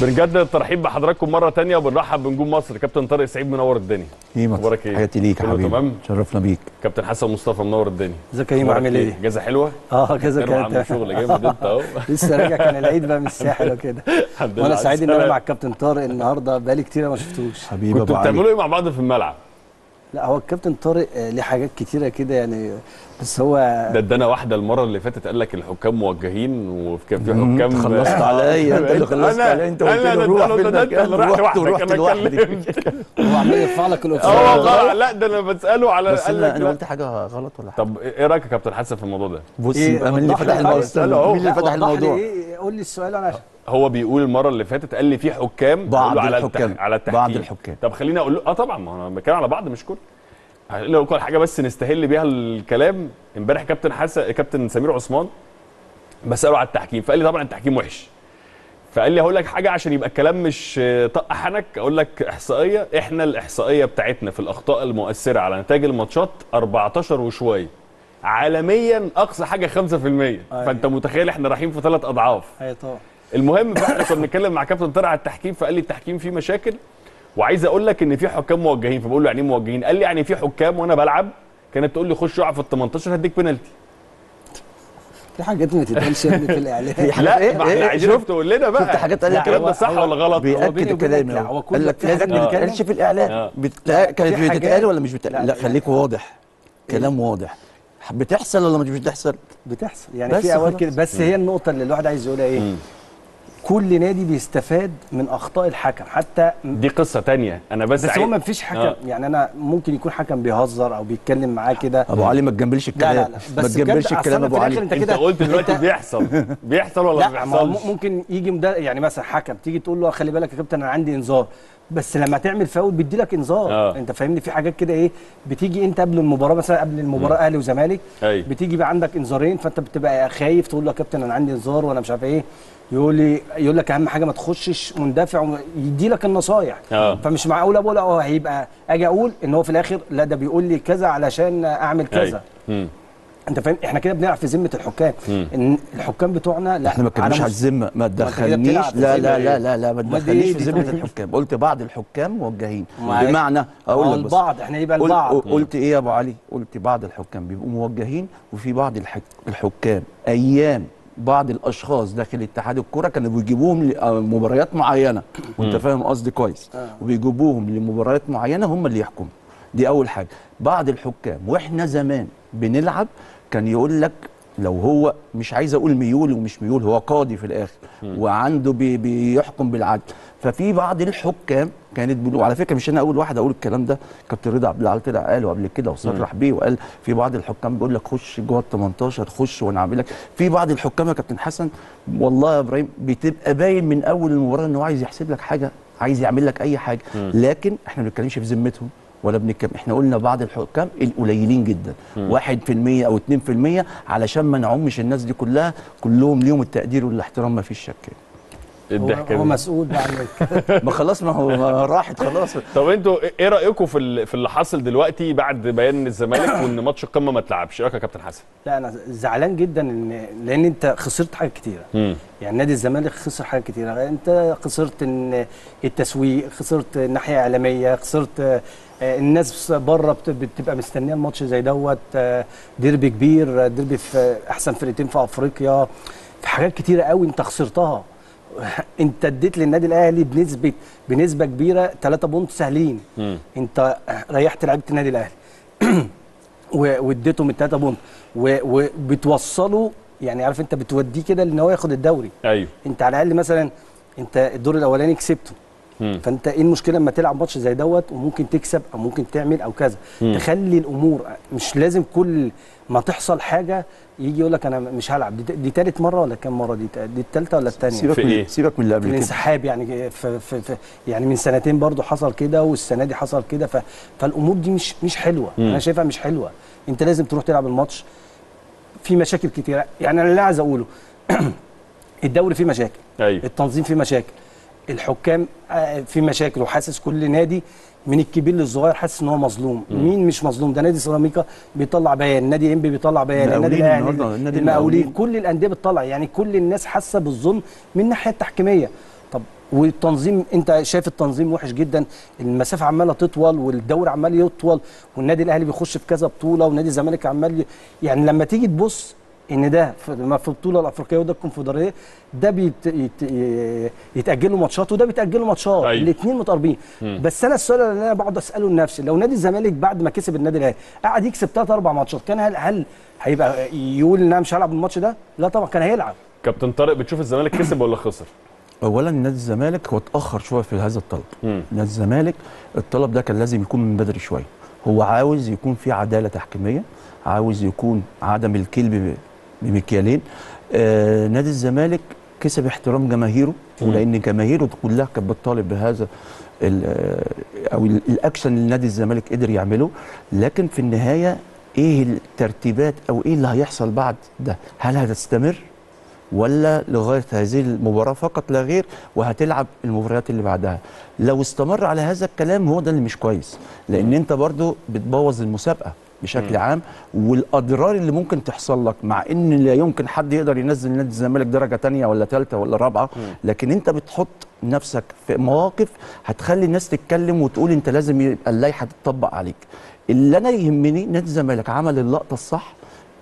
بنجدد الترحيب بحضراتكم مره تانية وبنرحب بنجوم مصر كابتن طارق سعيد منور الدنيا هيمة اخبارك ايه حياتي ليك يا كله حبيبي تمام شرفنا بيك كابتن حسن مصطفى منور الدنيا ازيك يا هيما أخبارك عامل ايه؟ جازه حلوه اه كذا كانوا عاملين كده شغل جامد انت اهو لسه راجع كان العيد بقى من الساحل وكده الحمد لله وانا على سعيد ان انا السلامة. مع الكابتن طارق النهارده بقالي كتير ما شفتوش حبيبي كنتوا ابو علي بتعملوا ايه مع بعض في الملعب لا هو الكابتن طارق آه، ليه حاجات كتيره كده يعني بس هو ده ادانا واحده المره اللي فاتت قال لك الحكام موجهين وكان في مم، حكام انت خلصت عليا انت اللي خلصت أنا- عليا انت قلت أنا لي ده روح أنت في ده أنت المكان اللي رحت رحت لوحدك، ورحت أنا لوحدي كلمت. هو عمال يرفع لك اه الاوفسايد والله لا ده انا بساله على بس قال لك انا انا لا. قلت حاجه غلط ولا حاجه طب ايه رايك يا كابتن حسن في الموضوع ده بص إيه، يبقى مين اللي وضح فتح لي الموضوع طيب. استنى، أهو. مين اللي لا، فتح وضح لي الموضوع ايه قول لي السؤال انا عشان هو بيقول المره اللي فاتت قال لي في حكام بعض بيقولوا على الحكام. التح... على التحكيم بعض الحكام. طب خليني اقول له اه طبعا ما انا بتكلم على بعض مش كل لو كل حاجه بس نستهل بيها الكلام امبارح كابتن حسن كابتن سمير عثمان بساله على التحكيم فقال لي طبعا التحكيم وحش فقال لي هقول لك حاجه عشان يبقى الكلام مش آه، طق حنك اقول لك احصائيه احنا الاحصائيه بتاعتنا في الاخطاء المؤثره على نتائج الماتشات 14 وشويه عالميا اقصى حاجه 5% فانت متخيل احنا رايحين في ثلاث اضعاف ايوه طبعا المهم فاحنا كنا بنتكلم مع كابتن طارق على التحكيم فقال لي التحكيم فيه مشاكل وعايز اقول لك ان في حكام موجهين فبقول له يعني ايه موجهين قال لي يعني في حكام وانا بلعب كانت تقول لي خش اقع في ال 18 هديك بينالتي في حاجات ما تتقالش يا ابني في الاعلان حاجات لا إيه؟ ما احنا إيه؟ عايزينك شفت- تقول لنا بقى شفت حاجات قال لك الكلام ده هو- صح هو- ولا غلط بيني بيأكد وبينك كلامي لا، أهو. هو كل- قال لك في في حاجات حاجات ما بنتكلم- بتتقالش في الاعلان آه. بتتقال- كانت في حاجات- بتتقال ولا مش بتتقال لا، لا خليك واضح كلام واضح بتحصل ولا مش بتحصل بتحصل يعني بس في اوقات خلاص. كده بس هي النقطه اللي الواحد عايز يقولها ايه مم. كل نادي بيستفاد من اخطاء الحكم حتى دي قصه تانية انا بس, بس عايز- هو ما فيش حكم آه. يعني انا ممكن يكون حكم بيهزر او بيتكلم معاه كده ابو علي ما تجملش لا الكلام لا لا ما بس تجملش بجد الكلام أصل ابو في علي الآخر انت انت كده قلت دلوقتي أنت- بيحصل بيحصل ولا ما لا ما هو بيحصلش ممكن يجي مدرب يعني مثلا حكم تيجي تقول له خلي بالك يا كابتن انا عندي انذار بس لما تعمل فاول بيدي لك انذار آه. انت فاهمني في حاجات كده ايه بتيجي انت قبل المباراه مثلا قبل المباراه اهلي وزمالك أيوة. بتيجي بقى عندك انذارين فانت بتبقى خايف تقول له يا كابتن انا عندي انذار وانا مش عارف ايه يقول لي يقول لك اهم حاجه ما تخشش مندفع يدي لك النصايح آه. فمش معقول اقول اه هيبقى اجي اقول ان هو في الاخر لا ده بيقول لي كذا علشان اعمل كذا أيوة. مم. انت فاهم احنا كده بنلعب في ذمه الحكام مم. ان الحكام بتوعنا لا احنا ما اتكلمناش على على مس- الذمه ما أنت كده تدخلنيش بتلعب في لا ذمة لا إيه؟ لا لا لا ما أمال تدخلنيش إيه في دي ذمه طيب؟ الحكام قلت بعض الحكام موجهين ما هي- بمعنى ما اقول هو لك بس البعض احنا يبقى قل- البعض قلت ايه يا ابو علي قلت بعض الحكام بيبقوا موجهين وفي بعض الحك... الحكام ايام بعض الاشخاص داخل اتحاد الكره كانوا بيجيبوهم لمباريات معينه وانت فاهم قصدي كويس آه. وبيجيبوهم لمباريات معينه هم اللي يحكموا دي اول حاجه بعض الحكام واحنا زمان بنلعب كان يقول لك لو هو مش عايز اقول ميول ومش ميول هو قاضي في الاخر وعنده بي بيحكم بالعدل ففي بعض الحكام كانت بيقولوا على فكره مش انا اول واحد اقول الكلام ده كابتن رضا عبد العال طلع قاله قبل كده وصرح بيه وقال في بعض الحكام بيقول لك خش جوه ال 18 خش وانا عامل لك في بعض الحكام يا كابتن حسن والله يا ابراهيم بتبقى باين من اول المباراه ان هو عايز يحسب لك حاجه عايز يعمل لك اي حاجه لكن احنا ما بنتكلمش في ذمتهم ولا بنتكلم احنا قلنا بعض الحكام القليلين جدا 1% او 2% علشان ما نعمش الناس دي كلها كلهم ليهم التقدير والاحترام ما فيش شك هو, الضحكه هو دي. مسؤول بقى عن كده ما خلاص ما هو ما راحت خلاص طب انتوا ايه رايكم في ال- في اللي حاصل دلوقتي بعد بيان الزمالك وان ماتش القمه ما اتلعبش ايه رايك يا كابتن حسن لا انا زعلان جدا ان لان انت خسرت حاجات كتيره مم. يعني نادي الزمالك خسر حاجات كتيره انت خسرت ان التسويق خسرت الناحيه الاعلاميه خسرت آه، الناس بره بت- بتبقى مستنيه الماتش زي دوت آه، ديربي كبير آه، ديربي في احسن فرقتين في افريقيا في حاجات كتيره قوي انت خسرتها انت اديت للنادي الاهلي بنسبه بنسبه كبيره 3 بونت سهلين مم. انت ريحت لعيبه النادي الاهلي و- واديتهم التلاته بونت و- وبتوصله يعني عارف انت بتوديه كده ان هو ياخد الدوري ايوه انت على الاقل مثلا انت الدور الاولاني كسبته مم. فانت ايه المشكله لما تلعب ماتش زي دوت وممكن تكسب او ممكن تعمل او كذا مم. تخلي الامور مش لازم كل ما تحصل حاجه يجي يقول لك انا مش هلعب دي, دي تالت مره ولا كام مره دي دي التالته ولا الثانيه سيبك في من إيه؟ سيبك من اللي قبل كده الانسحاب يعني في في في يعني من سنتين برضو حصل كده والسنه دي حصل كده ف فالامور دي مش مش حلوه مم. انا شايفها مش حلوه انت لازم تروح تلعب الماتش في مشاكل كتيره يعني انا اللي عايز اقوله الدوري فيه مشاكل ايوه التنظيم فيه مشاكل الحكام آه، في مشاكل وحاسس كل نادي من الكبير للصغير حاسس ان هو مظلوم مين مش مظلوم ده نادي سيراميكا بيطلع بيان نادي انبي بيطلع بيان النادي المقاولين الاهلي النهاردة، النادي المقاولين المقاولين. كل الانديه بتطلع يعني كل الناس حاسه بالظلم من الناحيه التحكيميه طب والتنظيم انت شايف التنظيم وحش جدا المسافه عماله تطول والدوري عمال يطول والنادي الاهلي بيخش في كذا بطوله ونادي الزمالك عمال ي... يعني لما تيجي تبص ان ده في لما في البطوله الافريقيه وده الكونفدراليه ده بيت يت... ي- يتاجل له ماتشات وده بيتاجل له ماتشات أيوة. الاثنين متقاربين بس انا السؤال اللي انا بقعد اساله لنفسي لو نادي الزمالك بعد ما كسب النادي الاهلي قعد يكسب ثلاث اربع ماتشات كان هل هل هيبقى يقول ان انا مش هلعب الماتش ده؟ لا طبعا كان هيلعب كابتن طارق بتشوف الزمالك كسب ولا خسر؟ اولا نادي الزمالك هو اتاخر شويه في هذا الطلب مم. نادي الزمالك الطلب ده كان لازم يكون من بدري شويه هو عاوز يكون في عداله تحكيميه عاوز يكون عدم الكلب ب- بمكيالين آه نادي الزمالك كسب احترام جماهيره ولان جماهيره كلها كانت بتطالب بهذا ال- آه، او ال- الاكشن اللي نادي الزمالك قدر يعمله لكن في النهايه ايه الترتيبات او ايه اللي هيحصل بعد ده هل هتستمر ولا لغايه هذه المباراه فقط لا غير وهتلعب المباريات اللي بعدها لو استمر على هذا الكلام هو ده اللي مش كويس لان انت برضو بتبوظ المسابقه بشكل عام والاضرار اللي ممكن تحصل لك مع ان لا يمكن حد يقدر ينزل نادي الزمالك درجه تانية ولا ثالثه ولا رابعه لكن انت بتحط نفسك في مواقف هتخلي الناس تتكلم وتقول انت لازم يبقى اللائحه تطبق عليك اللي انا يهمني نادي الزمالك عمل اللقطه الصح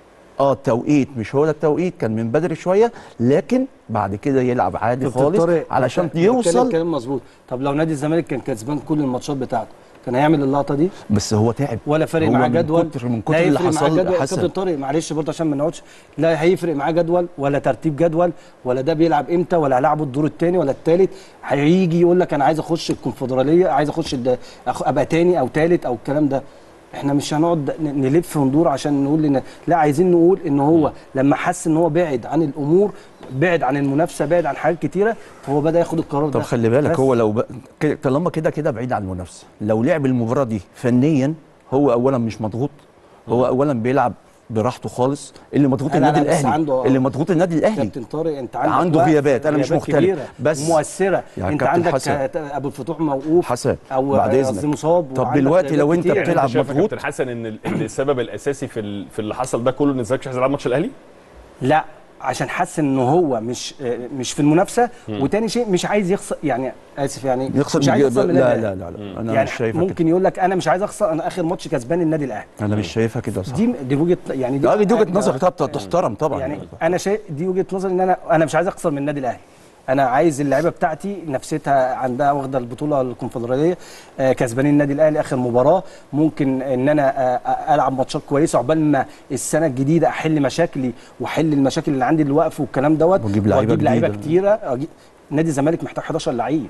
اه التوقيت مش هو ده التوقيت كان من بدري شويه لكن بعد كده يلعب عادي كابتن خالص طارق، علشان بتكلم يوصل كلام مظبوط طب لو نادي الزمالك كان كسبان كل الماتشات بتاعته كان هيعمل اللقطه دي بس هو تعب ولا فارق هو معاه من جدول كتر من لا كتر اللي يفرق معاه حصل جدول كابتن حسن طارق معلش برضه عشان ما نقعدش لا هيفرق معاه جدول ولا ترتيب جدول ولا ده بيلعب امتى ولا هيلعبه الدور الثاني ولا الثالث هيجي يقول لك انا عايز اخش الكونفدراليه عايز اخش الد- أخ- ابقى ثاني او ثالث او الكلام ده احنا مش هنقعد ن- نلف وندور عشان نقول ان لا عايزين نقول ان هو لما حس ان هو بعد عن الامور بعد عن المنافسه بعد عن حاجات كتيره فهو بدا ياخد القرار ده طب خلي بالك بس. هو لو ب... ك- طالما كده كده بعيد عن المنافسه لو لعب المباراه دي فنيا هو اولا مش مضغوط هو اولا بيلعب براحته خالص اللي مضغوط لا، النادي لا، بس الاهلي عنده- اللي مضغوط النادي الاهلي كابتن طارق انت عندك عنده وقت، غيابات، أنا مش غيابات مختلف. كبيرة بس- مؤثره يا انت كابتن عندك حسن. آه، ابو الفتوح موقوف حسن او بعد قصدي اذنك مصاب طب وعندك دلوقتي غيابات لو انت كتير. بتلعب انت شايف يا مضغوط كابتن حسن ان ال- ان السبب الاساسي في ال- في اللي حصل ده كله ان الزمالك مش عايز يلعب ماتش الاهلي؟ لا عشان حس ان هو مش آه، مش في المنافسه وتاني شيء مش عايز يخسر يعني اسف يعني يخسر مش عايز من- يخسر من لا النادي لا الأهلي. لا لا انا يعني مش شايفها ممكن كده يقول لك انا مش عايز اخسر انا اخر ماتش كسبان النادي الاهلي انا مش شايفها كده صح دي دي وجهه يعني اه دي وجهه أنا- نظر طب تحترم طبعا يعني انا شايف دي وجهه نظري ان انا انا مش عايز اخسر من النادي الاهلي انا عايز اللعيبه بتاعتي نفسيتها عندها واخده البطوله الكونفدراليه آه، كسبانين النادي الاهلي اخر مباراه ممكن ان انا آه، آه، العب ماتشات كويسه عقبال ما السنه الجديده احل مشاكلي واحل المشاكل اللي عندي الوقف والكلام دوت وأجيب لعيبة وأجيب لعيبه جديدة. كتيره أجيب- نادي الزمالك محتاج 11 لعيب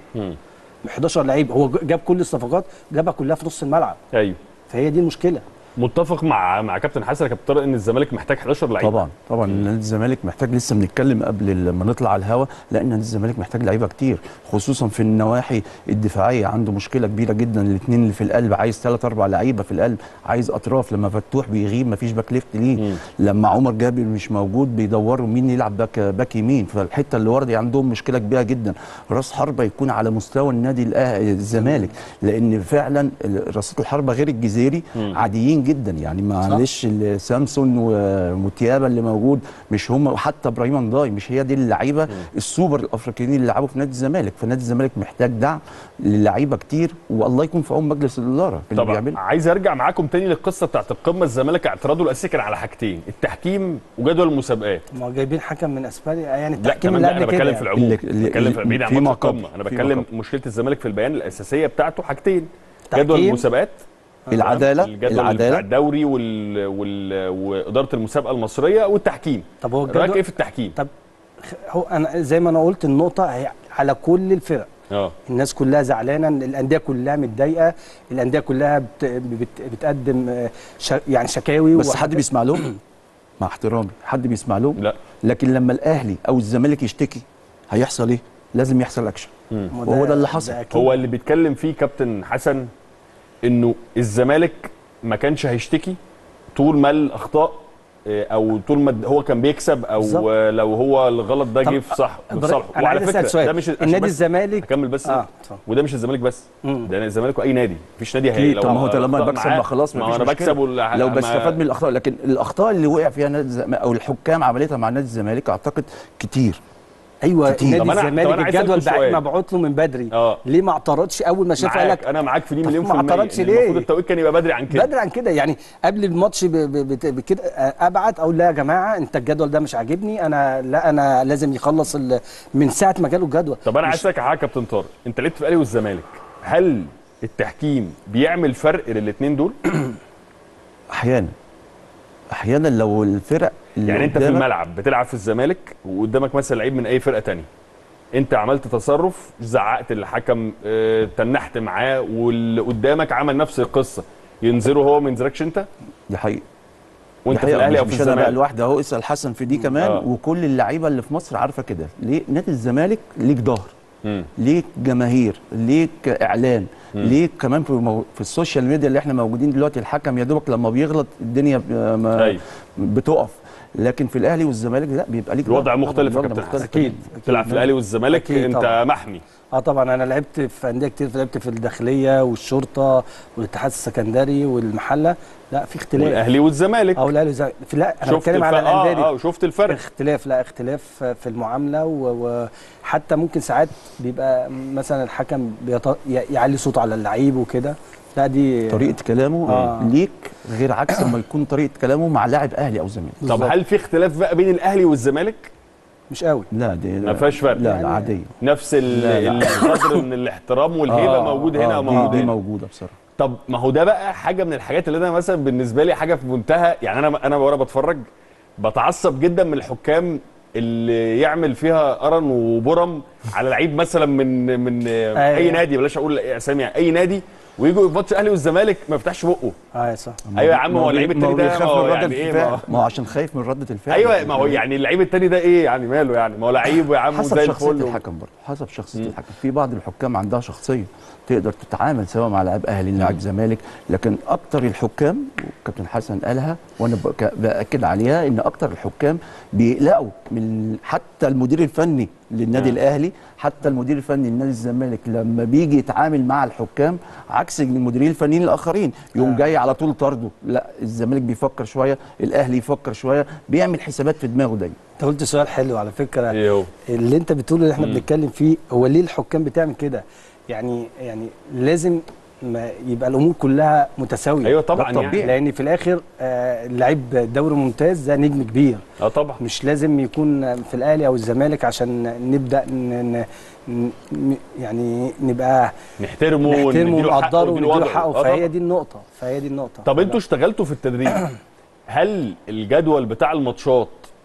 11 لعيب هو جاب كل الصفقات جابها كلها في نص الملعب ايوه فهي دي المشكله متفق مع مع كابتن حسن يا كابتن طارق ان الزمالك محتاج 11 لعيب طبعا طبعا نادي الزمالك محتاج لسه بنتكلم قبل لما نطلع على الهوا لا نادي الزمالك محتاج لعيبه كتير خصوصا في النواحي الدفاعيه عنده مشكله كبيره جدا الاثنين اللي في القلب عايز ثلاث اربع لعيبه في القلب عايز اطراف لما فتوح بيغيب مفيش باك ليفت ليه لما عمر جابر مش موجود بيدوروا مين يلعب باك باك يمين فالحته اللي ورا دي عندهم مشكله كبيره جدا راس حربه يكون على مستوى النادي الأه- الزمالك لان فعلا رصيد الحربه غير الجزيري عاديين جدا يعني معلش ال- سامسون ومتيابا اللي موجود مش هم وحتى ابراهيم انضاي مش هي دي اللعيبه السوبر الافريقيين اللي لعبوا في نادي الزمالك فنادي الزمالك محتاج دعم للعيبه كتير والله يكون في عون مجلس الاداره في اللي طبعا بيعمله عايز ارجع معاكم تاني للقصه بتاعت القمه الزمالك اعتراضه الاساسي كان على حاجتين التحكيم وجدول المسابقات ما هو جايبين حكم من اسبانيا يعني لا التحكيم كمان اللي لا انا قبل كده بتكلم يعني. في العموم اللي- اللي- بتكلم في بعيد عن فيما ماتش قبل. القمه انا فيما بتكلم قبل. مشكله الزمالك في البيان الاساسيه بتاعته حاجتين تحكيم. جدول المسابقات العداله الجدول بتاع العداله الدوري وال... وال... واداره المسابقه المصريه والتحكيم طب هو رايك الجدول ايه في التحكيم طب خ- هو انا زي ما انا قلت النقطه هي على كل الفرق اه الناس كلها زعلانه الانديه كلها متضايقه الانديه كلها بت... بت... بتقدم آه، ش... يعني شكاوي بس وحاجات- حد بيسمع لهم مع احترامي حد بيسمع لهم لا لكن لما الاهلي او الزمالك يشتكي هيحصل ايه لازم يحصل اكشن ما وهو ده اللي حصل. أكيد. هو اللي بيتكلم فيه كابتن حسن انه الزمالك ما كانش هيشتكي طول ما الاخطاء آه، او طول ما هو كان بيكسب او بالظبط. آه، لو هو الغلط ده طب جه في صح في إبراهيم، صالحه انا عايز اسال سؤال ده مش عشان النادي بس الزمالك اكمل بس اه اتفضل. وده مش الزمالك بس مم. ده الزمالك واي نادي مفيش نادي هي اكيد لو طب ما هو طالما أخطأ بكسب معاه، ما خلاص ما مفيش انا مشكلة. بكسب ولا لو ما- بستفاد من الاخطاء لكن الاخطاء اللي وقع فيها نادي الزمالك او الحكام عملتها مع نادي الزمالك اعتقد كتير ايوه كتير. نادي طب أنا- طب الزمالك أنا عايز الجدول أسألكوا بقى سؤال. مبعوت له من بدري اه ليه ما اعترضش اول ما شاف قال معاك لك انا معاك في دي طب مليون ما في المية اعترضش إن ليه؟ المفروض التوقيت كان يبقى بدري عن كده بدري عن كده يعني قبل الماتش ب- ب- بت- بكده آه، ابعت اقول لا يا جماعه انت الجدول ده مش عاجبني انا لا انا لازم يخلص ال- من ساعه ما جاله الجدول طب انا مش- عايز اسالك على حاجه يا كابتن طارق انت لعبت في الاهلي والزمالك هل التحكيم بيعمل فرق للاثنين دول احيانا احيانا لو الفرق اللي يعني انت في قدامك- الملعب بتلعب في الزمالك وقدامك مثلا لعيب من اي فرقه تانية انت عملت تصرف زعقت الحكم اه تنحت معاه واللي قدامك عمل نفس القصه ينزله هو ما ينزلكش انت دي حقيقه وانت دي في حقيقة، الاهلي او مش- في مش انا بقى الزمالك لوحدي اهو اسال حسن في دي كمان آه. وكل اللعيبه اللي في مصر عارفه كده ليه نادي الزمالك ليك ظهر مم. ليك جماهير ليك اعلان مم. ليك كمان في, مو... في السوشيال ميديا اللي احنا موجودين دلوقتي الحكم يا دوبك لما بيغلط الدنيا ب... ما... أيوة. بتقف لكن في الاهلي والزمالك لا بيبقى ليك الوضع ظهر. مختلف يا الوضع كابتن مختلف حسن. اكيد تلعب في الاهلي والزمالك أكيد انت طبعا. محمي اه طبعا انا لعبت في انديه كتير لعبت في الداخليه والشرطه والاتحاد السكندري والمحله لا في اختلاف والاهلي والزمالك او الاهلي والزمالك. في لا انا شفت بتكلم على الفرق اه الانديه اه دي وشفت الفرق اختلاف لا اختلاف في المعامله و- وحتى ممكن ساعات بيبقى مثلا الحكم بيط... ي- يعلي صوته على اللعيب وكده لا دي طريقه كلامه آه. ليك غير عكس ما يكون طريقه كلامه مع لاعب اهلي او زمالك طب بالظبط. هل في اختلاف بقى بين الاهلي والزمالك مش قوي لا دي ما فيهاش فرق. لا لا يعني- عاديه نفس ال- لا، لا. القدر من الاحترام والهيبه آه، موجود هنا آه، وموجود دي, دي هنا موجوده بصراحه طب ما هو ده بقى حاجه من الحاجات اللي انا مثلا بالنسبه لي حاجه في منتهى يعني انا انا وانا بتفرج بتعصب جدا من الحكام اللي يعمل فيها قرن وبرم على لعيب مثلا من من اي أيوة. نادي بلاش اقول اسامي يعني اي نادي ويجوا في ماتش الاهلي والزمالك ما يفتحش بقه اه صح ايوه يا عم ما هو بي- اللعيب ما التاني ده بيخاف ما هو من يعني ردة ايه ما هو- الفعل. ما هو عشان خايف من ردة الفعل ايوه ما هو يعني اللعيب التاني ده ايه يعني ماله يعني ما هو لعيب ويا عم حسب زي شخصيه الفل و- الحكم برضه حسب شخصيه مم. الحكم في بعض الحكام عندها شخصيه تقدر تتعامل سواء مع لاعب اهلي لاعب زمالك لكن اكتر الحكام وكابتن حسن قالها وانا بك- باكد عليها ان اكتر الحكام بيقلقوا من حتى المدير الفني للنادي نعم. الاهلي حتى المدير الفني لنادي الزمالك لما بيجي يتعامل مع الحكام عكس المديرين الفنيين الاخرين يقوم آه. جاي على طول طرده لا الزمالك بيفكر شويه الاهلي يفكر شويه بيعمل حسابات في دماغه دايما انت قلت سؤال حلو على فكره ايه هو اللي انت بتقوله اللي احنا مم. بنتكلم فيه هو ليه الحكام بتعمل كده يعني يعني لازم ما يبقى الامور كلها متساويه ايوه طبعا ده يعني طبيعي. لان في الاخر آه، اللعيب دوري ممتاز ده نجم كبير اه طبعا مش لازم يكون في الاهلي او الزمالك عشان نبدا ن... ن... ن... يعني نبقى نحترمه نحترمه ونديله حقه ونقدره ونديله ونديله وضعه. حقه آه فهي طبعاً. دي النقطه فهي دي النقطه طب انتوا لا. اشتغلتوا في التدريب هل الجدول بتاع الماتشات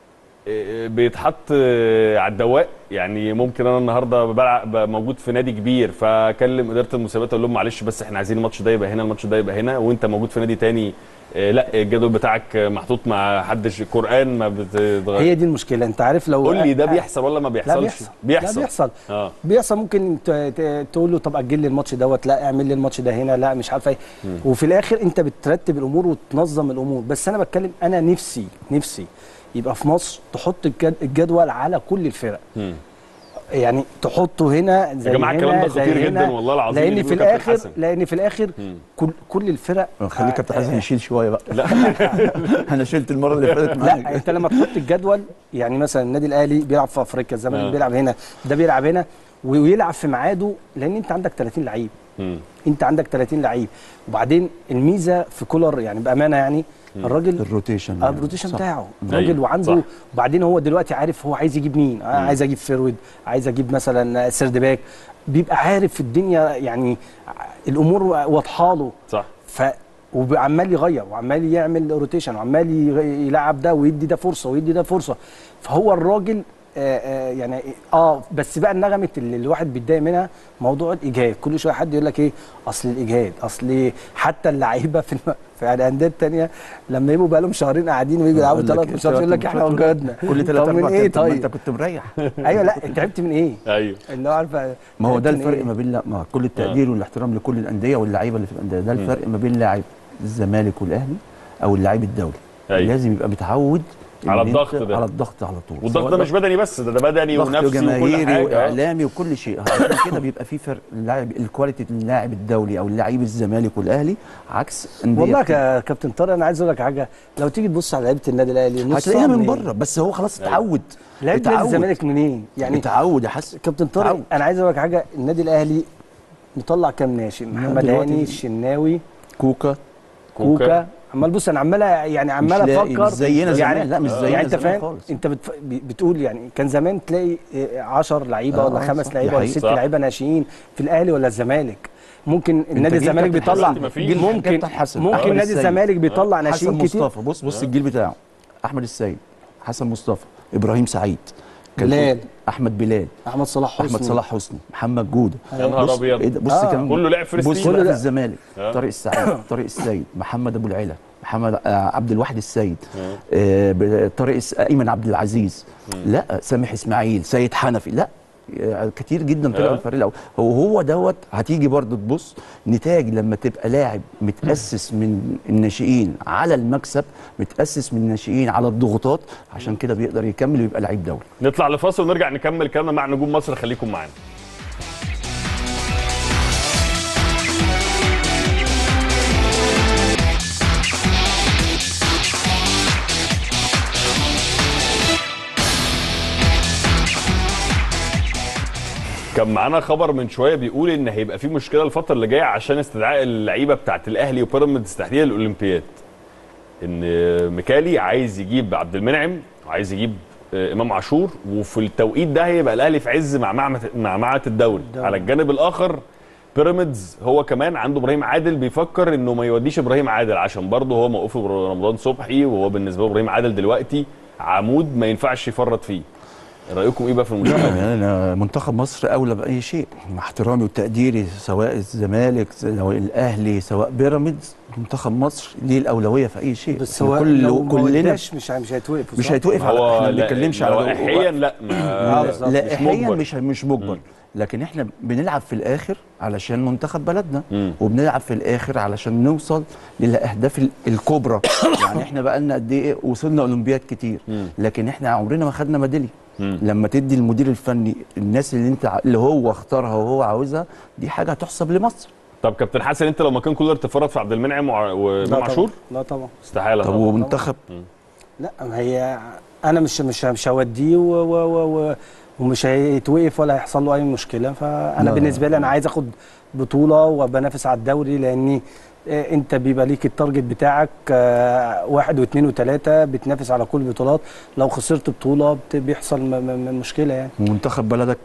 اه، بيتحط اه، على الدواء يعني ممكن انا النهارده بلعب موجود في نادي كبير فاكلم اداره المسابقات اقول لهم معلش بس احنا عايزين الماتش ده يبقى هنا الماتش ده يبقى هنا وانت موجود في نادي تاني اه، لا الجدول بتاعك محطوط مع حدش قران ما بتتغير هي دي المشكله انت عارف لو قول لي ده بيحصل ولا ما لا بيحصلش بيحصل بيحصل لا بيحصل اه بيحصل ممكن ت- ت- تقول له طب اجل لي الماتش دوت لا اعمل لي الماتش ده هنا لا مش عارف ايه وفي الاخر انت بترتب الامور وتنظم الامور بس انا بتكلم انا نفسي نفسي يبقى في مصر تحط الجد- الجدول على كل الفرق مم. يعني تحطه هنا زي يا جماعه هنا الكلام ده زي خطير هنا جدا والله العظيم لان اللي في بيقوله كابتن الاخر حسن. لان في الاخر مم. كل كل الفرق خليك كابتن حسن آه، يشيل شويه بقى لا انا شلت المره اللي فاتت معاك لا انت لما تحط الجدول يعني مثلا النادي الاهلي بيلعب في افريقيا آه. الزمالك بيلعب هنا ده بيلعب هنا ويلعب في ميعاده لان انت عندك 30 لعيب مم. انت عندك 30 لعيب وبعدين الميزه في كولر يعني بامانه يعني الراجل الروتيشن اه الروتيشن صح. بتاعه أيوة، الراجل وعنده صح. وبعدين هو دلوقتي عارف هو عايز يجيب مين آه عايز اجيب فيرود عايز اجيب مثلا سيرد باك بيبقى عارف الدنيا يعني الامور واضحه له صح ف وعمال يغير وعمال يعمل روتيشن وعمال يغ- يلعب ده ويدي ده فرصه ويدي ده فرصه فهو الراجل آه آه يعني اه بس بقى النغمه اللي الواحد بيتضايق منها موضوع الاجهاد كل شويه حد يقول لك ايه اصل الاجهاد اصل حتى اللعيبه في الم... في الانديه الثانيه لما يبقوا بقى لهم شهرين قاعدين ويجوا يلعبوا يقول لك ثلاث ماتشات يقول لك احنا وجهدنا كل ثلاث طب من اربع ايه طب ما انت طيب كنت مريح ايوه لا انت تعبت من ايه ايوه اللي هو عارفه ما هو ده تعبت من الفرق إيه؟ ما بين لا ما كل التقدير والاحترام لكل الانديه واللعيبه اللي في الانديه ده الفرق ما بين لاعب الزمالك والاهلي او اللاعب الدولي أيوة. لازم يبقى متعود على إن الضغط أنت- ده. على الضغط على طول والضغط سواء ده مش بدني بس ده, ده بدني ضغط ونفسي وكل جماهيري حاجه واعلامي وكل شيء عشان كده بيبقى في فرق اللاعب الكواليتي اللاعب الدولي او اللعيب الزمالك والاهلي عكس انديه والله كتير. يا كابتن طارق انا عايز اقول لك حاجه لو تيجي تبص على لعيبه النادي الاهلي نص هتلاقيها من منين؟ بره بس هو خلاص اتعود لعيبه نادي اتعود. الزمالك منين؟ يعني اتعود يا حسن كابتن طارق اتعود. انا عايز اقول لك حاجه النادي الاهلي مطلع كام ناشئ محمد دلوقتي- هاني الشناوي كوكا كوكا عمال بص انا عمال يعني عمال مش لاقي- افكر مش زينا يعني زمان، لا، مش زينا يعني انت زمان فاهم خالص. انت بتف... بتقول يعني كان زمان تلاقي 10 لعيبه آه، ولا آه، خمس صح، لعيبه دي ولا حقيقة. ست صح. لعيبه ناشئين في الاهلي ولا الزمالك ممكن النادي جيل الزمالك كابتن بيطلع حسن، مفيش. جيل ممكن كابتن حسن ممكن أحمد نادي السيد. الزمالك بيطلع حسن ناشئين كتير مصطفى بص بص الجيل بتاعه احمد السيد حسن مصطفى ابراهيم سعيد كان بلال. احمد بلال احمد صلاح حسني احمد صلاح حسني محمد جوده يا نهار بص أبيض. إيه ده؟ بص آه. كمان كله لعب فيرست بص تيم. بقى في ده. الزمالك آه. طارق السعيد طارق السيد محمد ابو العلا محمد آه عبد الواحد السيد آه ب- طارق الس- ايمن عبد العزيز لا سامح اسماعيل سيد حنفي لا آه، كتير جدا طلعوا آه. الفريق الاول هو هو دوت هتيجي برضه تبص نتاج لما تبقى لاعب متاسس من الناشئين على المكسب متاسس من الناشئين على الضغوطات عشان كده بيقدر يكمل ويبقى لعيب دولي نطلع لفاصل ونرجع نكمل كلامنا مع نجوم مصر خليكم معانا كان معانا خبر من شويه بيقول ان هيبقى في مشكله الفتره اللي جايه عشان استدعاء اللعيبه بتاعت الاهلي وبيراميدز تحديدا الاولمبياد ان ميكالي عايز يجيب عبد المنعم وعايز يجيب آه، امام عاشور وفي التوقيت ده هيبقى الاهلي في عز مع معمعة مع معمعة الدوري الدوري. على الجانب الاخر بيراميدز هو كمان عنده ابراهيم عادل بيفكر انه ما يوديش ابراهيم عادل عشان برضه هو موقوف رمضان صبحي وهو بالنسبه له ابراهيم عادل دلوقتي عمود ما ينفعش يفرط فيه رايكم ايه بقى في المشكله دي؟ يعني أنا منتخب مصر اولى باي شيء مع احترامي وتقديري سواء الزمالك سواء الاهلي سواء بيراميدز منتخب مصر ليه الاولويه في اي شيء بس إحنا هو كل لو ما كلنا وداش مش مش هيتوقف مش صح؟ هيتوقف على هو احنا ما لا- بنتكلمش على لوائحيا لا آه، ما بالظبط. مش لائحيا مجبر. مش مش مجبر لكن احنا بنلعب في الاخر علشان منتخب بلدنا مم. وبنلعب في الاخر علشان نوصل للاهداف ال- الكبرى يعني احنا بقى لنا قد ايه وصلنا اولمبياد كتير مم. لكن احنا عمرنا ما خدنا ميداليه مم. لما تدي المدير الفني الناس اللي انت ع- اللي هو اختارها وهو عاوزها دي حاجه هتحسب لمصر طب كابتن حسن انت لو مكان كولر تفرط في عبد المنعم وع- لا وامام طبعا. عاشور لا طبعا استحاله طب طبعا. ومنتخب لا ما هي انا مش مش مش هوديه و و و و ومش هيتوقف ولا هيحصل له اي مشكله فانا لا. بالنسبه لي انا عايز اخد بطوله وبنافس على الدوري لاني آه، انت بيبقى ليك التارجت بتاعك آه، واحد واثنين وثلاثه بتنافس على كل البطولات لو خسرت بطوله بت- بيحصل م- م- م- مشكله يعني ومنتخب بلدك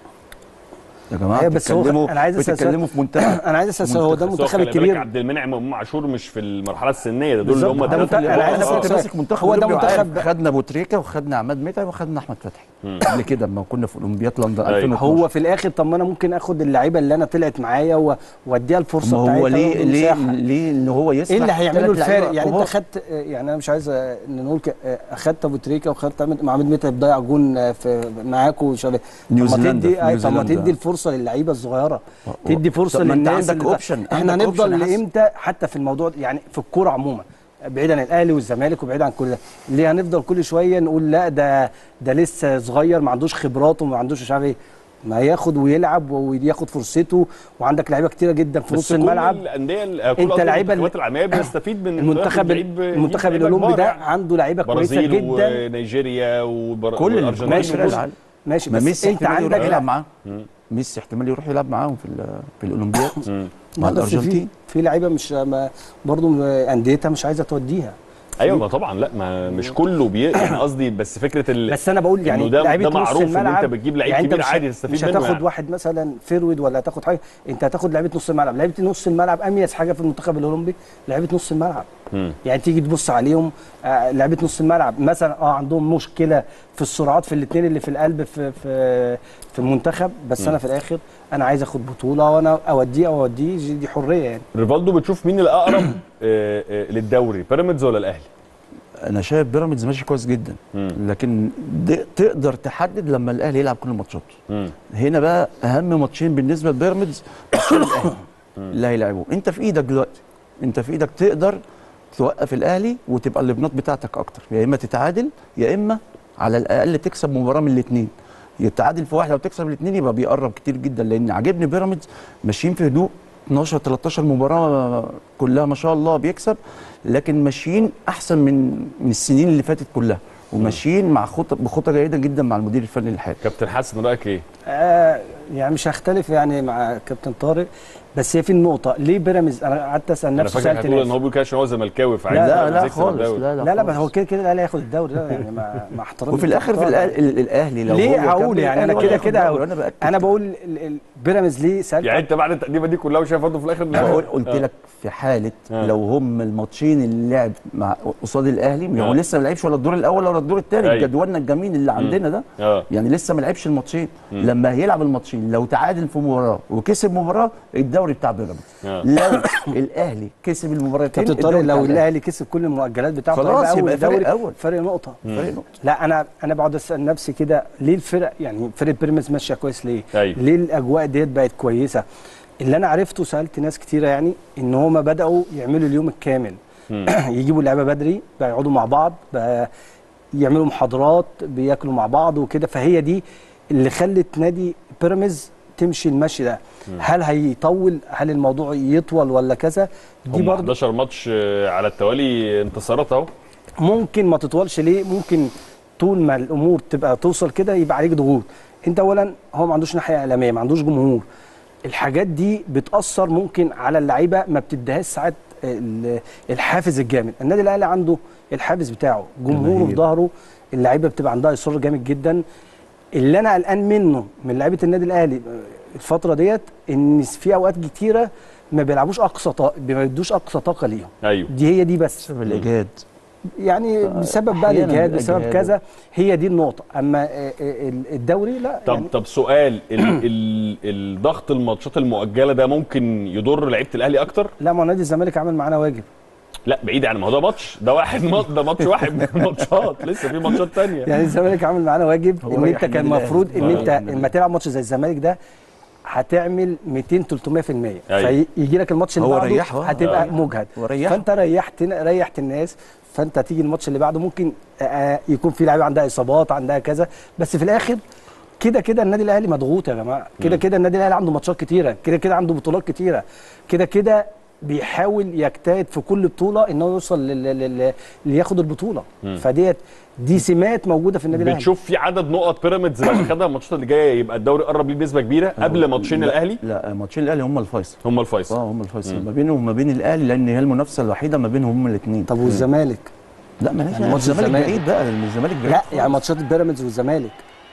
يا جماعه أيوة، بس هو بتتكلموا أنا عايز أسأل بتتكلموا في منتخب انا عايز اسال هو ده بس هو المنتخب خلي بالك الكبير عبد المنعم وامام عاشور مش في المرحله السنيه ده دول اللي بالظبط. هم ده الثلاثه منتخب- أنا عايز انا أسأل كنت سؤال. ماسك منتخب هو ده أولمبي وعارف منتخب- خدنا ابو تريكه وخدنا عماد متعب وخدنا احمد فتحي قبل كده لما كنا في اولمبياد لندن أيوة. 2012 هو في الاخر طب ما انا ممكن اخد اللعيبه اللي انا طلعت معايا و- واديها الفرصه ما بتاعتها هو ليه وأديهم ليه مساحة. ليه ان هو يسمح ايه اللي هيعمله تلات لعيبة الفارق يعني انت كبار؟ اخدت يعني انا مش عايز آه، ان نقول ك- آه، اخدت ابو تريكه وخدت عماد- مع عماد متعب ضيع جون آه، في معاكوا وشباب نيوزيلندا، تدي في أي- طب ما نيوزيلندا. تدي الفرصه للعيبه الصغيره تدي فرصه طب ما أنت للناس عندك اللي- option، احنا عندك هنفضل option يا حسن. لامتى حتى في الموضوع ده، يعني في الكوره عموما بعيد عن الاهلي والزمالك وبعيد عن كل ده ليه هنفضل كل شويه نقول لا ده ده لسه صغير ما عندوش خبرات وما عندوش مش عارف ايه ما ياخد ويلعب وياخد فرصته وعندك لعيبه كتيره جدا في بس نص كل الملعب الانديه ال- كل أنت قصدي لعيبة المنتخبات العالميه بيستفيد من المنتخب لعيب- المنتخب لعيبة الاولمبي كبار ده يعني. عنده لعيبه كويسه برازيل جدا ونيجيريا وبر... كل والارجنتين ماشي، فرق بص، العالم. ماشي ما بس ميسي انت احتمال يروح عندك يلعب لا معاهم ميسي احتمال يروح يلعب معاهم في ال- في الاولمبياد مم. مع لا، بس في الارجنتين في لعيبه مش ما برضه انديتها مش عايزه توديها ايوه ما طبعا لا ما مش كله بي يعني قصدي بس فكره ال... بس انا بقول يعني إنه ده- لعيبه ده نص معروف إن الملعب أنت بتجيب لعيب يعني أنت كبير مش- عادي تستفيد مش منه هتاخد يعني. واحد مثلا فيرود ولا هتاخد حاجه انت هتاخد لعيبه نص الملعب لعيبه نص الملعب اميز حاجه في المنتخب الاولمبي لعيبه نص الملعب مم. يعني تيجي تبص عليهم آه لعيبه نص الملعب مثلا اه عندهم مشكله في السرعات في الاثنين اللي في القلب في في في المنتخب بس انا في الاخر انا عايز اخد بطوله وانا اوديه او اوديه دي- دي حريه يعني ريفالدو بتشوف مين الاقرب آه، آه، للدوري بيراميدز ولا الاهلي؟ انا شايف بيراميدز ماشي كويس جدا مم. لكن د- تقدر تحدد لما الاهلي يلعب كل الماتشات مم. هنا بقى اهم ماتشين بالنسبه لبيراميدز ماتشين الاهلي اللي هيلعبوه انت في ايدك دلوقتي انت في ايدك تقدر توقف الاهلي وتبقى اللبنات بتاعتك اكتر يا اما تتعادل يا اما على الاقل تكسب مباراه من الاثنين يتعادل في واحد لو تكسب الاثنين يبقى بيقرب كتير جدا لان عاجبني بيراميدز ماشيين في هدوء 12 13 مباراه كلها ما شاء الله بيكسب لكن ماشيين احسن من من السنين اللي فاتت كلها وماشيين مع خطه بخطه جيده جدا مع المدير الفني الحالي كابتن حسن رايك ايه؟ آه يعني مش هختلف يعني مع كابتن طارق بس هي في النقطه ليه بيراميدز انا قعدت اسال انا نفسي فاكر سالت هتقول ان نفسي هو بيقول كده عشان هو زملكاوي فعايز لا يبقى لا يكسب خالص الدوري. لا لا, لا لا بس خالص. هو كده كده الاهلي هياخد الدوري ده يعني مع مع احترامي وفي الاخر في لكابتن طارق. الأهلي- ال- الاهلي لو ليه هو اقول كمل يعني انا الأهلي كده هياخد كده الدوري، انا باكد انا بقول ال- ال- بيراميدز ليه سالت يعني انت بعد التقديمه دي كلها وشايف برضه في الاخر إن انا هو- قلت قلت آه. لك في حاله آه. لو هم الماتشين اللي لعب مع قصاد الاهلي ما هو آه. لسه ما لعبش ولا الدور الاول ولا الدور الثاني أيوة. جدولنا الجميل اللي عندنا ده اه يعني لسه ما لعبش الماتشين لما هيلعب الماتشين لو تعادل في مباراه وكسب مباراه الدوري بتاع بيراميدز آه. لو الاهلي كسب المباراتين كابتن طارق الدوري لو بتاع الأهلي. الاهلي كسب كل المؤجلات بتاعته خلاص هيبقى يبقى اول فرق دوري أول. فرق نقطه فرق نقطة. لا انا انا بقعد اسال نفسي كده ليه الفرق يعني فرقه بيراميدز ماشيه كويس ليه؟ أيوة. ليه الاجواء ديت بقت كويسه؟ اللي انا عرفته سالت ناس كتيره يعني ان هما بداوا يعملوا اليوم الكامل يجيبوا اللعيبه بدري بقى يقعدوا مع بعض بقى يعملوا محاضرات بياكلوا مع بعض وكده فهي دي اللي خلت نادي بيراميدز تمشي المشي ده هل هيطول هل الموضوع يطول ولا كذا دي هم برضه 11 ماتش آه، على التوالي انتصارات اهو ممكن ما تطولش ليه ممكن طول ما الامور تبقى توصل كده يبقى عليك ضغوط انت اولا هو ما عندوش ناحيه اعلاميه ما عندوش جمهور الحاجات دي بتاثر ممكن على اللعيبه ما بتديهاش ساعات ال- الحافز الجامد النادي الاهلي عنده الحافز بتاعه جمهوره في جماهير. ظهره اللعيبه بتبقى عندها اصرار جامد جدا اللي انا قلقان منه من لعيبه النادي الاهلي الفتره ديت ان في اوقات كتيره ما بيلعبوش اقصى طاقه ما بيدوش اقصى طاقه ليهم ايوه دي هي دي بس بسبب الاجهاد يعني بسبب بقى أحياناً الاجهاد بسبب الإجهاد. كذا هي دي النقطه اما آه، آه، الدوري لا طب يعني طب سؤال ال ال الضغط الماتشات المؤجله ده ممكن يضر لعيبه الاهلي اكتر؟ لا ما هو نادي الزمالك عمل معانا واجب لا بعيد عن ما هو ده ماتش ده واحد ماتش ده ماتش واحد من الماتشات لسه في ماتشات تانية يعني الزمالك عمل معانا واجب هو ان رايح انت كان النادي المفروض ان الأهلي. انت رايح النادي لما تلعب ماتش زي الزمالك ده هتعمل 200 300% أيوة. فيجي لك الماتش اللي هو بعده ريحه. هتبقى آه. مجهد هو ريحه. فانت ريحت ريحت الناس فانت تيجي الماتش اللي بعده ممكن آه، آه، يكون في لعيبه عندها اصابات عندها كذا بس في الاخر كده كده النادي الاهلي مضغوط يا جماعه كده كده النادي الاهلي عنده ماتشات كتيره كده كده عنده بطولات كتيره كده كده بيحاول يجتهد في كل بطوله ان هو يوصل لل- لل- لل- لياخد البطوله فديت دي سمات موجوده في النادي الاهلي بتشوف في عدد نقط بيراميدز لو خدها الماتشات اللي جايه يبقى الدوري قرب ليه بنسبه كبيره قبل ماتشين لا- الاهلي لا ماتشين الاهلي هم الفيصل هم الفيصل اه هم الفيصل ما بينه وما بين الاهلي لان هي المنافسه الوحيده ما بينهم هم الاثنين طب والزمالك لا مالهاش يعني يعني ماتش الزمالك الزمالك. بعيد بقى لان الزمالك بعيد لا خالص. يعني ماتشات بيراميدز والزمالك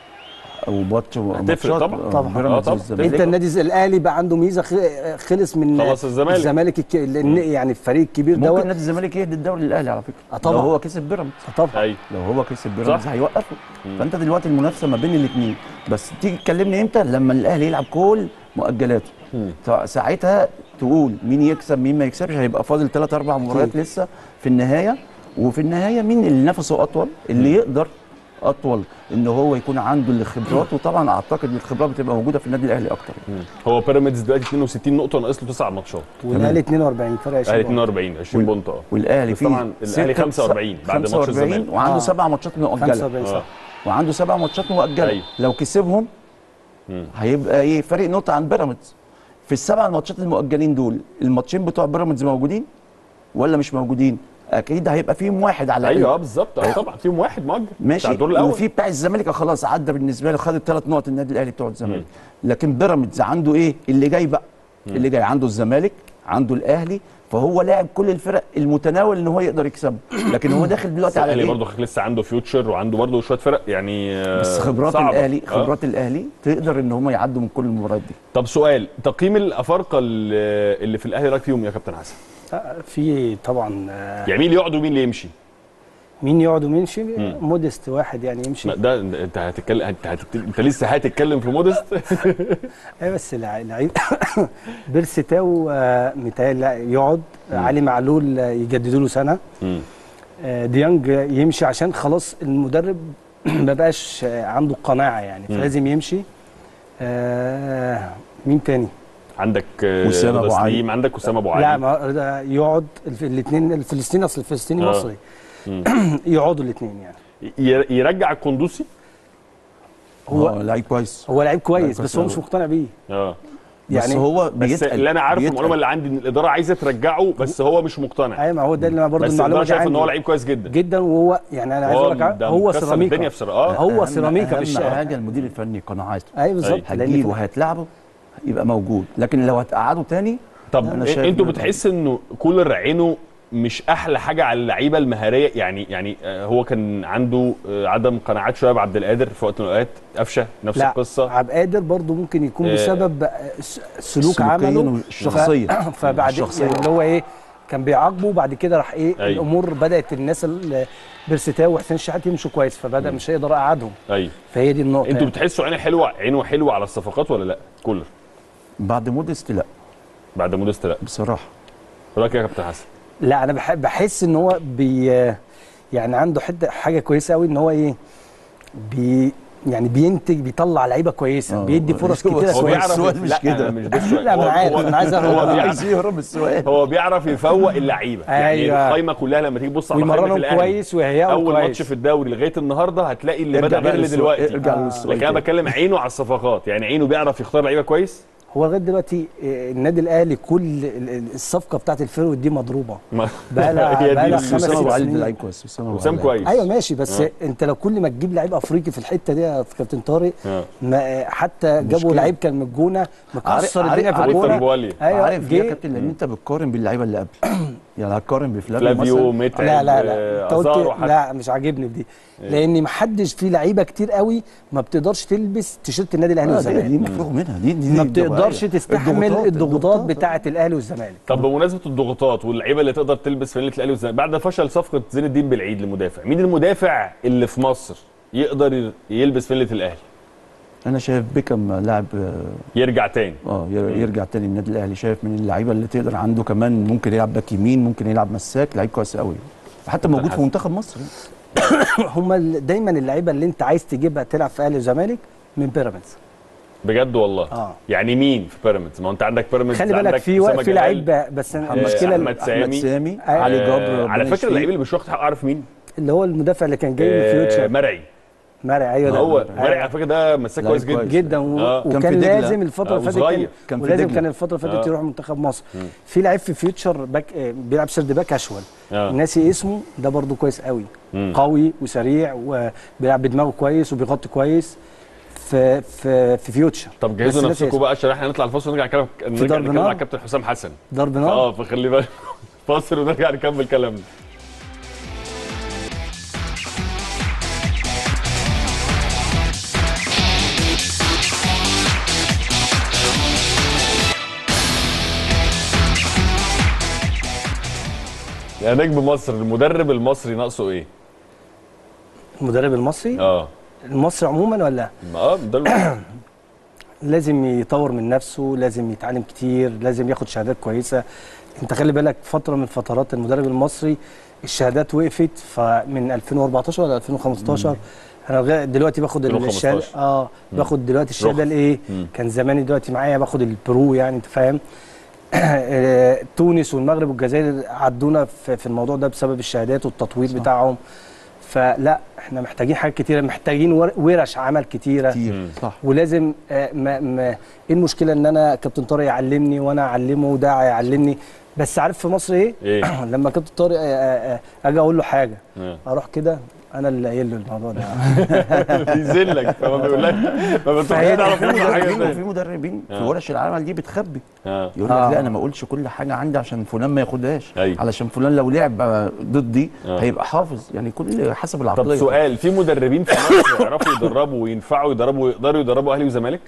وماتش هتفرق طبعاً. آه، طبعاً. بيراميدز آه، طبعاً. والزمالك. انت النادي الز- الاهلي بقى عنده ميزه خ- خلص من خلاص الزمالك. الزمالك الك... لان يعني الفريق الكبير ممكن دوت نادي الزمالك يهدي الدوري للاهلي على فكره آه، طبعاً. لو هو كسب بيراميدز طبعا ايوه لو هو كسب بيراميدز صح. هيوقفه فانت دلوقتي المنافسه ما بين الاثنين بس تيجي تكلمني امتى لما الاهلي يلعب كل مؤجلاته سا- ساعتها تقول مين يكسب مين ما يكسبش هيبقى فاضل ثلاث اربع مباريات أكيد. لسه في النهايه وفي النهايه مين اللي نفسه اطول اللي يقدر اطول ان هو يكون عنده الخبرات وطبعا اعتقد ان الخبرات بتبقى موجوده في النادي الاهلي اكتر هو بيراميدز دلوقتي 62 نقطه ناقص له 9 ماتشات والاهلي 42 فرق 20 الاهلي نقطة. 42 20 بونت اه والاهلي بس فيه طبعاً الأهلي ستة- 45 بعد ماتش 45 الزمالك. وعنده آه. سبع ماتشات مؤجله 75 آه. صح وعنده سبع ماتشات مؤجله أيوة. لو كسبهم هيبقى ايه فرق نقطه عن بيراميدز في السبع ماتشات المؤجلين دول الماتشين بتوع بيراميدز موجودين ولا مش موجودين اكيد هيبقى فيهم واحد على ايوه اه الأقل. بالظبط اه طبعا فيهم واحد مؤجل ماشي بتاع الدور الاول وفي بتاع الزمالك خلاص عدى بالنسبه له خد الثلاث نقط النادي الاهلي بتوع الزمالك لكن بيراميدز عنده ايه اللي جاي بقى اللي جاي عنده الزمالك عنده الاهلي فهو لاعب كل الفرق المتناول ان هو يقدر يكسبه لكن هو داخل دلوقتي على الاهلي ايه برضه لسه عنده فيوتشر وعنده برضه شويه فرق يعني آه، بس خبرات صعبة. الاهلي آه. خبرات الاهلي تقدر ان هم يعدوا من كل المباريات دي طب سؤال تقييم الافارقه اللي اللي في الاهلي رايك فيهم يا كابتن حسن آه، في طبعا آه، يعني مين اللي يقعد ومين اللي يمشي مين يقعد ومين يمشي مودست واحد يعني يمشي ما ده انت هتتكلم انت, هتت... انت لسه هتتكلم في مودست ايه بس الع- اللعيب بيرسي تاو آه، متهيألي يقعد علي معلول آه، يجددوا له سنه مم. آه، ديانج يمشي عشان خلاص المدرب ما بقاش آه، عنده قناعه يعني فلازم يمشي آه، مين تاني عندك آه، وسام رضا أبو علي. سليم عندك وسام ابو علي لا ما ده يقعد الاثنين الفلسطيني اصل الفلسطيني آه. مصري يقعدوا الاثنين يعني ي- يرجع القندوسي هو هو لعيب كويس هو لعيب كويس كويس بس هو مش أوي. مقتنع بيه اه يعني يعني بس هو بس بيتقل اللي انا عارفه بيتقل. المعلومه اللي عندي ان الاداره عايزه ترجعه بس هو مش مقتنع ايوه ما هو ده اللي انا برضه بس المعلومه الاداره دي شايف ان هو عندي لعيب كويس جدا جدا وهو يعني انا عايز هو اقول لك ده هو مكسر سيراميكا الدنيا في سر- اه هو أهم- سيراميكا اهم مش حاجه المدير الفني قناعاته ايوه بالظبط هتجيبه لان وهتلعبه يبقى موجود لكن لو هتقعده تاني طب أنا إ- شايف انتوا إن- بتحس انه كولر عينه مش احلى حاجه على اللعيبه المهاريه يعني يعني آه، هو كان عنده آه، عدم قناعات شويه بعبد القادر في وقت من الاوقات قفشه نفس لا القصه عبد القادر برضه ممكن يكون آه، بسبب آه، س- سلوك سلوكياً عمله وشخصياً. ف- فبعد الشخصية. يعني اللي هو ايه كان بيعاقبه وبعد كده راح ايه أيوة. الامور بدات الناس ال- بيرستاو وحسين الشحات يمشوا كويس فبدا مش هيقدر يقعدهم ايوه فهي دي النقطه انتوا يعني. بتحسوا عينه حلوه عينه حلوه على الصفقات ولا لا كولر بعد موديست لا بعد موديست لا بصراحه رايك إيه يا كابتن حسن لا انا بحب بحس ان هو بي يعني عنده حته حاجه كويسه قوي ان هو ايه بي يعني بينتج بيطلع لعيبه كويسه آه. بيدي فرص هو- كتيره هو كويسه السؤال مش لا كده. أنا مش ده السؤال لا، ما أنا هو- عارف، هو- أنا عايز أعرف. هو عايز بيعرف يهرب السؤال هو بيعرف يفوق اللعيبه يعني أيوة. القايمه كلها لما تيجي تبص على قائمه ويمرنهم الاهلي كويس ويهيئهم اول كويس ماتش في الدوري لغايه النهارده هتلاقي اللي ارجع بدا بقى غير اللي للسؤال- دلوقتي ارجع آه. للسؤال لكن انا تاني. بتكلم عينه على الصفقات يعني عينه بيعرف يختار لعيبه كويس هو لغايه دلوقتي آه، النادي الاهلي كل ال- ال- الصفقه بتاعت الفيرود دي مضروبه ما- بقى لها- هي دي بقى لها الفكرة. خمس وسام ابو ست علي سنين. لعيب كويس وسام أبو وسام علي كويس ايوه ماشي بس آه. انت لو كل ما تجيب لعيب افريقي في الحته دي يا كابتن طارق آه. ما حتى جابوا مشكلة. لعيب كان من الجونه مكسر عارف- الدنيا في عارف- ويتر الجونه بوالي ايوه عارف ليه يا جه كابتن لان انت بتقارن باللعيبه اللي قبل يعني هتقارن بفلافيو فلافيو مثلا متعب لا لا آه، لا انت أزارو قلت حتى. لا مش عاجبني بدي لان ما حدش في لعيبه كتير قوي ما بتقدرش تلبس تيشيرت النادي الاهلي آه، دي, والزمالك دي مفروغ منها دي دي ما دي بتقدرش طبيعية. تستحمل الضغوطات, الضغوطات بتاعه الاهلي والزمالك طب بمناسبه الضغوطات واللعيبه اللي تقدر تلبس فانيله الاهلي والزمالك بعد فشل صفقه زين الدين بالعيد لمدافع مين المدافع اللي في مصر يقدر يلبس فانيله الاهلي انا شايف بيكم لاعب آه، يرجع تاني اه ير- يرجع تاني النادي الاهلي شايف من اللعيبه اللي تقدر عنده كمان ممكن يلعب باك يمين ممكن يلعب مساك لعيب كويس قوي حتى موجود في حسن. منتخب مصر هم ال- دايما اللعيبه اللي انت عايز تجيبها تلعب في اهلي والزمالك من بيراميدز بجد والله اه يعني مين في بيراميدز ما هو انت عندك بيراميدز خلي بالك عندك في أسامة وقت في جلال. لعيب بس محمد المشكله أحمد سامي. احمد سامي آه، علي جبر آه ربنا على فكره يشفيه. اللعيب اللي مش واخد حقه عارف مين؟ اللي هو المدافع اللي كان جاي من آه فيوتشر مرعي مرعي ايوه ده هو أيوة. مرعي على فكره ده مساك لعيب كويس جدا كويس. جدا و... آه. كان في وكان دجلة. لازم الفتره آه، اللي فاتت وصغير. كان, كان في ولازم دجلة. كان الفتره اللي فاتت آه. يروح منتخب مصر في لعيب في فيوتشر باك آه، بيلعب سيرد باك اشول آه. ناسي اسمه ده برضو كويس قوي مم. قوي وسريع وبيلعب بدماغه كويس وبيغطي كويس في في في فيوتشر طب جهزوا بس ناسي نفسكم اسمه. بقى عشان احنا نطلع الفاصل ونرجع نتكلم نرجع ضرب نتكلم نار؟ مع كابتن حسام حسن ضرب نار اه فخلي بالك فاصل ونرجع نكمل كلامنا يا نجم مصر المدرب المصري ناقصه ايه؟ المدرب المصري اه المصري عموما ولا اه ده لازم يطور من نفسه لازم يتعلم كتير لازم ياخد شهادات كويسه انت خلي بالك فتره من فترات المدرب المصري الشهادات وقفت فمن 2014 ولا 2015 انا لغاية دلوقتي باخد 2015. الشهاده اه باخد دلوقتي الشهاده رخص. الايه مم. كان زماني دلوقتي معايا باخد البرو يعني انت فاهم آه، تونس والمغرب والجزائر عدونا في في الموضوع ده بسبب الشهادات والتطوير صح. بتاعهم فلا احنا محتاجين حاجات كتيره محتاجين ور- ورش عمل كتيره كتير صح ولازم آه، ما ما ايه المشكله ان انا كابتن طارق يعلمني وانا اعلمه وده يعلمني بس عارف في مصر ايه ايه؟ لما كابتن طارق آه، آه، آه، اجي اقول له حاجه آه. اروح كده انا اللي قايل له الموضوع ده بيذلك فما بيقول لك ما فهي بتروحش تعرف في منه حاجه مدربين وفي تانية. مدربين في آه. ورش العمل دي بتخبي اه يقول لك آه. لا انا ما اقولش كل حاجه عندي عشان فلان ما ياخدهاش أيوة. علشان فلان لو لعب آه، ضدي آه. هيبقى حافظ يعني كل حسب طب العقليه سؤال في مدربين في مصر يعرفوا يدربوا وينفعوا يدربوا ويقدروا يدربوا اهلي وزمالك؟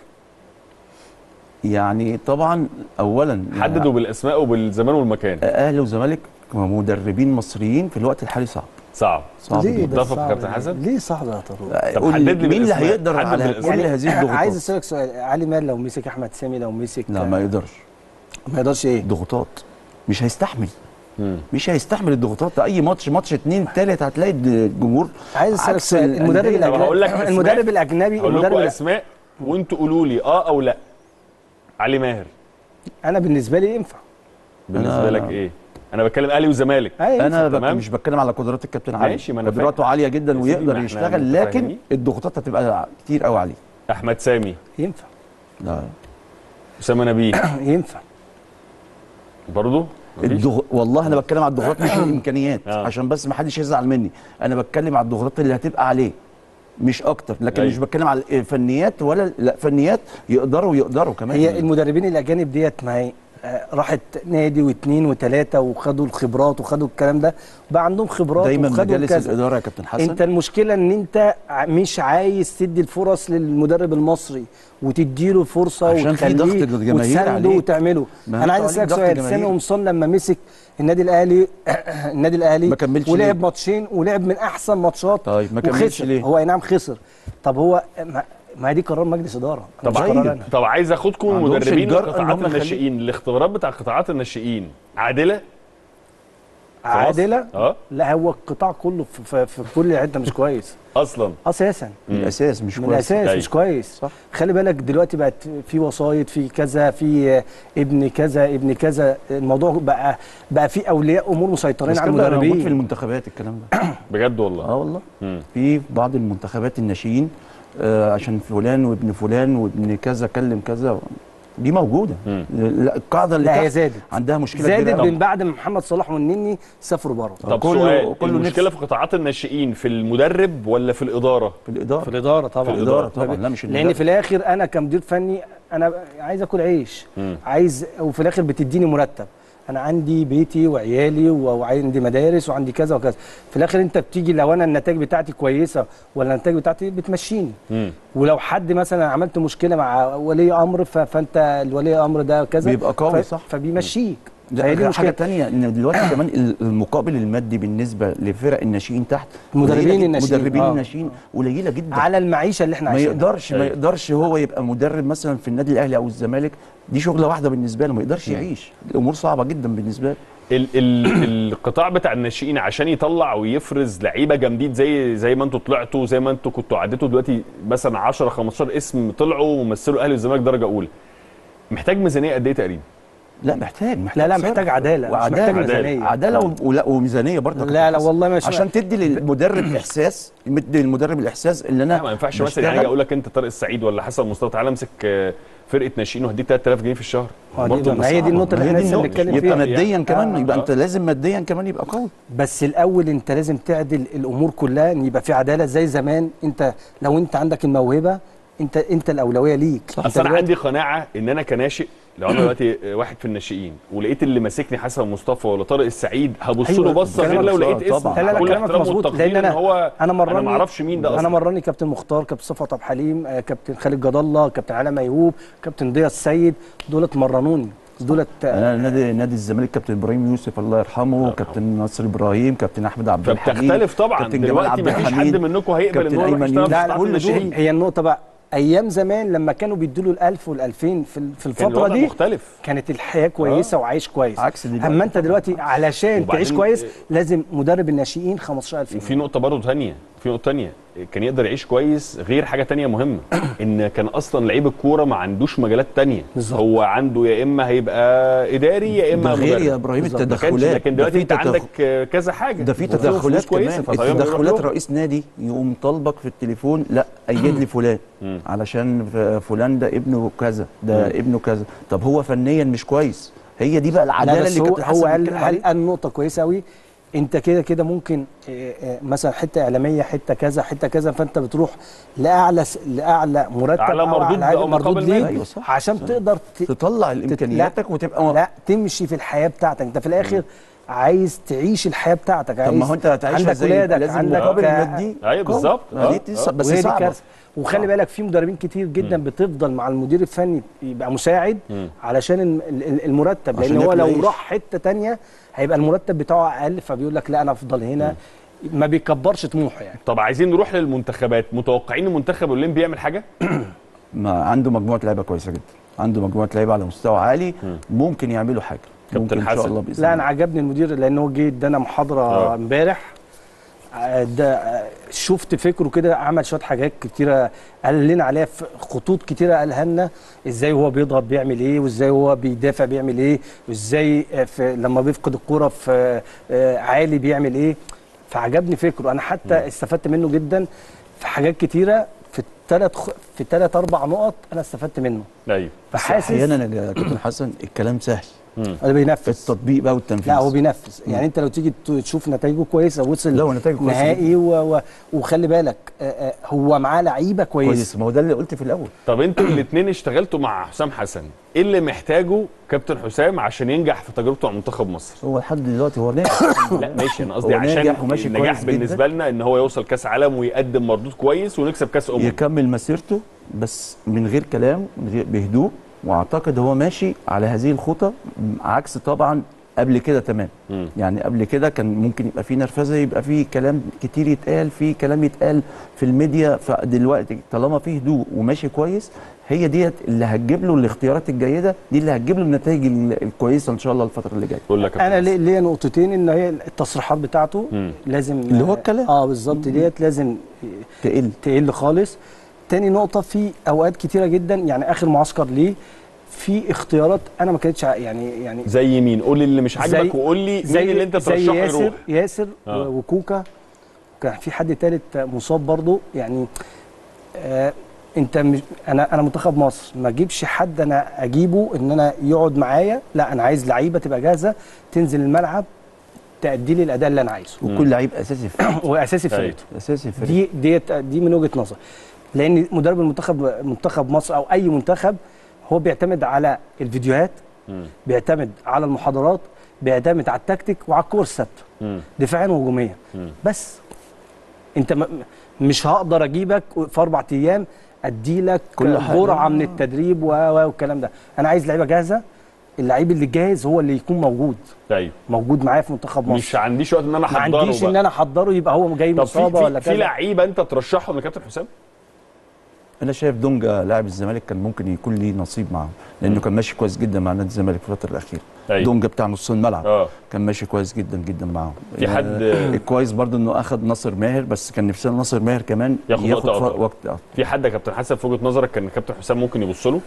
يعني طبعا اولا حددوا بالاسماء وبالزمان والمكان اهلي وزمالك مدربين مصريين في الوقت الحالي صعب صعب صعب ليه جدا ده متفق يا صعب كابتن ليه؟ حسن؟ ليه صعب يا طارق طب قول حدد لي مين اللي بالأسماء. هيقدر حدد على بالأسماء. كل هذه الضغوطات عايز اسالك سؤال علي مال لو مسك احمد سامي لو مسك لا ما يقدرش ما يقدرش ايه ضغوطات مش هيستحمل مم. مش هيستحمل الضغوطات ده اي ماتش ماتش اتنين تالت هتلاقي الجمهور عايز اسالك عكس سؤال ال- المدرب الأندية. طب هقول لك الاجنبي أسماء. المدرب الاجنبي هقول المدرب لكم الأ- اسماء وانتوا قولوا لي اه او لا علي ماهر انا بالنسبه لي ينفع بالنسبه أنا- لك ايه انا بتكلم اهلي وزمالك أيوة انا بك تمام. مش بتكلم على قدرات الكابتن علي ماشي، ما أنا قدراته فاهم. عاليه جدا يا سيدي، ما ويقدر إحنا يشتغل لكن متفاهمين. الضغوطات هتبقى كتير قوي عليه احمد سامي ينفع لا اسامه نبيه ينفع برضه مفيش؟ الضغ... والله انا بتكلم على الضغوطات مش الامكانيات آه. عشان بس ما حدش يزعل مني انا بتكلم على الضغوطات اللي هتبقى عليه مش اكتر لكن أيوة. مش بتكلم على فنيات ولا لا فنيات يقدروا يقدروا كمان هي المدربين الاجانب ديت ما هي آه، راحت نادي واثنين وثلاثه وخدوا الخبرات وخدوا الكلام ده بقى عندهم خبرات دايما وخدوا مجالس كذا. الاداره يا كابتن حسن انت المشكله ان انت ع- مش عايز تدي الفرص للمدرب المصري وتديله فرصه عشان في ضغط وتخليه الجماهير وتسانده عليك. وتعمله ما انا انت عايز عليك اسالك ضغط سؤال جماهيري. سامي قمصان لما مسك النادي الاهلي النادي الاهلي ما كملش ولعب ليه؟ ماتشين ولعب من احسن ماتشات طيب، ما كملش وخسر. ليه؟ هو اي نعم خسر طب هو ما, ما دي قرار مجلس اداره طب مش قرار انا طب عايز اخدكم ما عندهمش مدربين الجرأة إن لقطاعات هم يخلي- الناشئين الاختبارات بتاع قطاعات الناشئين عادله في مصر؟ عادله اه لا هو القطاع كله في, في, في كل حته مش كويس اصلا اساسا الاساس مش من كويس الاساس أيوة. مش كويس صح. خلي بالك دلوقتي بقت في وسايط في كذا في آه، ابن كذا ابن كذا الموضوع بقى بقى في اولياء امور مسيطرين بس على كان بقى موجود في المدربين المنتخبات الكلام ده بجد والله اه والله مم. في بعض المنتخبات الناشئين آه عشان فلان وابن فلان وابن كذا كلم كذا دي موجوده مم. لا القاعده اللي لا هي تحت زادت عندها مشكله كبيره زادت أوي. من بعد ما محمد صلاح والنني سافروا بره طب كله- سؤال كله المشكله نفس- في قطاعات الناشئين في المدرب ولا في الاداره في الاداره في الاداره طبعا في الاداره طبعا لا مش لان المدرب. في الاخر انا كمدير فني انا عايز اكل عيش مم. عايز وفي الاخر بتديني مرتب انا عندي بيتي وعيالي و- وعندي مدارس وعندي كذا وكذا في الاخر انت بتيجي لو انا النتائج بتاعتي كويسه ولا النتائج بتاعتي بتمشيني مم. ولو حد مثلا عملت مشكله مع ولي امر ف- فانت الولي امر ده كذا بيبقى قوي، ف- صح. فبيمشيك ده فهي دي حاجه حاجه المشكله تانية ان دلوقتي كمان ال- المقابل المادي بالنسبه لفرق الناشئين تحت مدربين قليلة جداً. الناشئين، مدربين آه. الناشئين قليله جدا على المعيشه اللي احنا ما عايشينها يقدرش ما أيوة. يقدرش هو يبقى مدرب مثلا في النادي الاهلي او الزمالك دي شغله واحده بالنسبه له ما يقدرش يعيش الامور صعبه جدا بالنسبه له ال ال القطاع بتاع الناشئين عشان يطلع ويفرز لعيبه جامدين زي زي ما انتوا طلعتوا زي ما انتوا كنتوا عديتوا دلوقتي مثلا 10 15 اسم طلعوا ومثلوا اهلي والزمالك درجه اولى محتاج ميزانيه قد ايه تقريبا؟ لا محتاج محتاج لا لا صرف. محتاج عداله مش وعدالة. محتاج عدالة. ميزانيه عداله و- ولا وميزانيه برضه لا لا والله مش عشان تدي للمدرب احساس مدي للمدرب الاحساس اللي انا لا ما ينفعش مثلا يعني بشتغل. اجي اقول لك انت طارق السعيد ولا حسن مصطفى تعالى امسك آه، فرقه ناشئين وهديك 3000 جنيه في الشهر آه، دي- برضه ما هي دي صعبة. النقطة اللي ما هي احنا دي لسه النقطة. بنتكلم يبقى فيها. ماديا كمان آه، يبقى آه. انت لازم ماديا كمان يبقى قوي بس الاول انت لازم تعدل الامور كلها ان يبقى في عداله زي زمان انت لو انت عندك الموهبه انت انت الاولويه ليك انت اصل انا دلوقتي- عندي قناعه ان انا كناشئ لو انا دلوقتي واحد في الناشئين ولقيت اللي ماسكني حسن مصطفى ولا طارق السعيد هبص له أيوة، بصه غير كلامك لو صح، لقيت اسم طبعا. لا لا كل كلامك احترام مظبوط والتقدير لان ان انا هو انا مرني انا ما اعرفش مين ده انا اصلا مرني كابتن مختار كابتن صفوت عبد الحليم آه، كابتن خالد جد الله كابتن علاء ميهوب كابتن ضياء السيد دولت مرنوني دولت آه، انا نادي نادي الزمالك كابتن ابراهيم يوسف الله يرحمه كابتن ناصر ابراهيم كابتن احمد عبد الحليم فبتختلف طبعا كابتن جمال دلوقتي عبد ما فيش حد الحميد منكم هيقبل ان كابتن هو يروح أيمن يشتغل يونس. في لا قطاع لا كل الناشئين. دول. هي النقطه بقى ايام زمان لما كانوا بيدوا له ال1000 وال2000 في ال- في كان الفتره الوضع دي مختلف كانت الحياه كويسه وعايش كويس عكس دلوقتي اما انت دلوقتي علشان وبعدين- تعيش كويس لازم مدرب الناشئين 15000 وفي جنيه نقطة برضه تانية في نقطة تانية كان يقدر يعيش كويس غير حاجة تانية مهمة ان كان اصلا لعيب الكورة ما عندوش مجالات تانية بالظبط. هو عنده يا اما هيبقى اداري يا اما ده غير مدرب. يا ابراهيم بالظبط. ما كانش- التدخلات لكن ده دلوقتي في انت تدخل- عندك آه، كذا حاجة ده في وفيهم فلوس تدخلات كويسة، كمان فطيب يروح التدخلات له. رئيس نادي يقوم طالبك في التليفون لا ايد لي فلان مم. علشان ف- فلان ده ابنه كذا ده ابنه كذا طب هو فنيا مش كويس هي دي بقى لا العداله بس اللي هو كابتن هو حسن قال بيتكلم قال عليها قال نقطه كويسه قوي انت كده كده ممكن آه، آه، مثلا حته اعلاميه حته كذا حته كذا فانت بتروح لاعلى س- لاعلى مرتب أعلى أو مردود أعلى أو مردود مقابل ليك مادي. أيوة صح، عشان صح. تقدر ت... تطلع امكانياتك وتبقى لا تمشي في الحياه بتاعتك انت في الاخر عايز تعيش الحياه بتاعتك طب عايز ما هو انت هتعيشها عندك ازاي ولادك لازم عندك مقابل آه، مادي ايوه قوي. بالظبط ما دي آه، تس- آه. بس وهي دي صعبه كارثة. وخلي بالك في مدربين كتير جدا بتفضل مع المدير الفني يبقى مساعد مم. علشان الم- ال- ال- المرتب عشان لان هو ياكل لو عيش. راح حته تانية هيبقى المرتب بتاعه اقل فبيقول لك لا انا افضل هنا ما بيكبرش طموحه يعني طب عايزين نروح للمنتخبات متوقعين المنتخب الاولمبي يعمل حاجة ما عنده مجموعه لعيبه كويسه جدا عنده مجموعه لعيبه على مستوى عالي ممكن يعملوا حاجه كابتن ممكن ان حسن. شاء الله باذن لا انا الله عجبني المدير لان هو جه ادانا محاضره آه. امبارح آه، ده آه، شفت فكره كده عمل شويه حاجات كتيره قال لنا عليها في خطوط كتيره قالها لنا ازاي هو بيضغط بيعمل ايه وازاي هو بيدافع بيعمل ايه وازاي آه، في لما بيفقد الكوره في آه، عالي بيعمل ايه فعجبني فكره انا حتى استفدت منه جدا في حاجات كتيره في الثلاث خ... في ثلاث اربع نقط انا استفدت منه ايوه فحاسس احيانا يا كابتن حسن الكلام سهل انا بينفذ التطبيق بقى والتنفيذ لا هو بينفذ يعني انت لو تيجي ت- تشوف نتائجه كويسه وصل لا، هو نتائجه كويسة نهائي و... و... وخلي بالك آه، آه، هو معاه لعيبه كويسه كويس ما هو ده اللي قلت في الاول طب انتوا الاثنين اشتغلتوا مع حسام حسن ايه اللي محتاجه كابتن حسام عشان ينجح في تجربته مع منتخب مصر هو لحد دلوقتي هو ناجح لا ماشي انا قصدي هو عشان ناجح وماشي النجاح كويس جدا. بالنسبه لنا ان هو يوصل كاس عالم ويقدم مردود كويس ونكسب كاس امم يكمل مسيرته بس من غير كلام من غير بهدوء واعتقد هو ماشي على هذه الخطى عكس طبعا قبل كده تمام مم. يعني قبل كده كان ممكن يبقى في نرفزه يبقى في كلام كتير يتقال في كلام يتقال في الميديا فدلوقتي طالما في هدوء وماشي كويس هي ديت اللي هتجيب له الاختيارات الجيده دي اللي هتجيب له النتائج ال- الكويسه ان شاء الله الفتره اللي جايه قول لك يا انا كابتن ليه- ليا نقطتين ان هي التصريحات بتاعته مم. لازم اللي هو الكلام. اه بالظبط ديت لازم تقل تقل خالص تاني نقطه في اوقات كتيره جدا يعني اخر معسكر ليه في اختيارات انا ما كانتش ع- يعني يعني زي مين قول لي اللي مش عاجبك وقول لي مين اللي انت زي ترشحه ياسر يروح ياسر آه. و- وكوكا كان في حد تالت مصاب برضو يعني آه انت مش انا انا منتخب مصر ما اجيبش حد انا اجيبه ان انا يقعد معايا لا انا عايز لعيبه تبقى جاهزه تنزل الملعب تأدي لي الاداء اللي انا عايزه وكل لعيب اساسي في واساسي في أيوة. فرقته اساسي في دي ديت دي من وجهه نظر لان مدرب المنتخب منتخب مصر او اي منتخب هو بيعتمد على الفيديوهات مم. بيعتمد على المحاضرات بيعتمد على التكتيك وعلى الكور الثابته مم. دفاعيا وهجوميا مم. بس انت م- مش هقدر اجيبك في اربع ايام ادي لك كل حاجة. جرعه من التدريب و- و- والكلام ده انا عايز لعيبه جاهزه اللعيب اللي جاهز هو اللي يكون موجود ايوه موجود معايا في منتخب مصر مش عنديش وقت ان انا ما احضره عنديش ان بقى انا احضره يبقى هو جاي طب في مصابه ولا في, في كذا لعيبه انت ترشحهم لكابتن حسام انا شايف دونجا لاعب الزمالك كان ممكن يكون ليه نصيب معاهم لانه كان ماشي كويس جدا مع نادي الزمالك في الفتره الاخيره أيوة. دونجا بتاع نص الملعب اه كان ماشي كويس جدا جدا معاهم في حد- آه كويس برضه انه اخذ ناصر ماهر بس كان نفسنا ناصر ماهر كمان ياخد ياخد وقت ف- أطول. وقت أطول. في حد يا كابتن حسن في وجهه نظرك كان كابتن حسام ممكن يبص له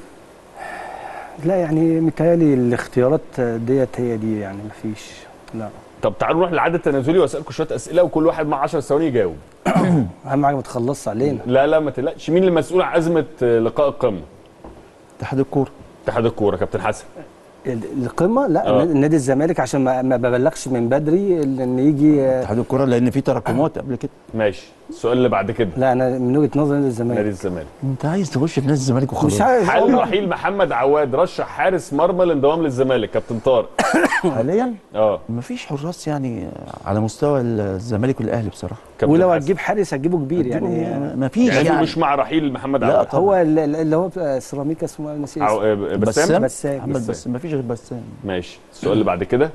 لا يعني متهيألي الاختيارات ديت هي دي يعني مفيش لا طب تعالوا نروح للعد التنازلي واسالكم شويه اسئله وكل واحد مع 10 ثواني يجاوب اهم حاجه ما تخلصش علينا لا لا ما تقلقش مين المسؤول عن ازمه لقاء القمه اتحاد الكوره اتحاد الكوره كابتن حسن ال- القمه لا آه. نادي الزمالك عشان ما ما ببلغش من بدري ان يجي اتحاد الكوره لان في تراكمات قبل كده ماشي السؤال اللي بعد كده لا انا من وجهه نظري نادي نادي الزمالك الزمالك انت عايز تخش في نادي الزمالك وخلاص مش عارف حل والله. رحيل محمد عواد رشح حارس مرمى للانضمام للزمالك كابتن طارق حاليا اه مفيش حراس يعني على مستوى الزمالك والاهلي بصراحه كابتن ولو حسن. هتجيب حارس هتجيبه كبير يعني مفيش يعني, يعني, مش مع رحيل محمد لا عواد طبعا. هو ال- ال- اللي هو بتاع سيراميكا اسمه نسيت عو... اسمه. آه، بسام بسام بسام. محمد بسام. بس مفيش غير بسام ماشي السؤال اللي بعد كده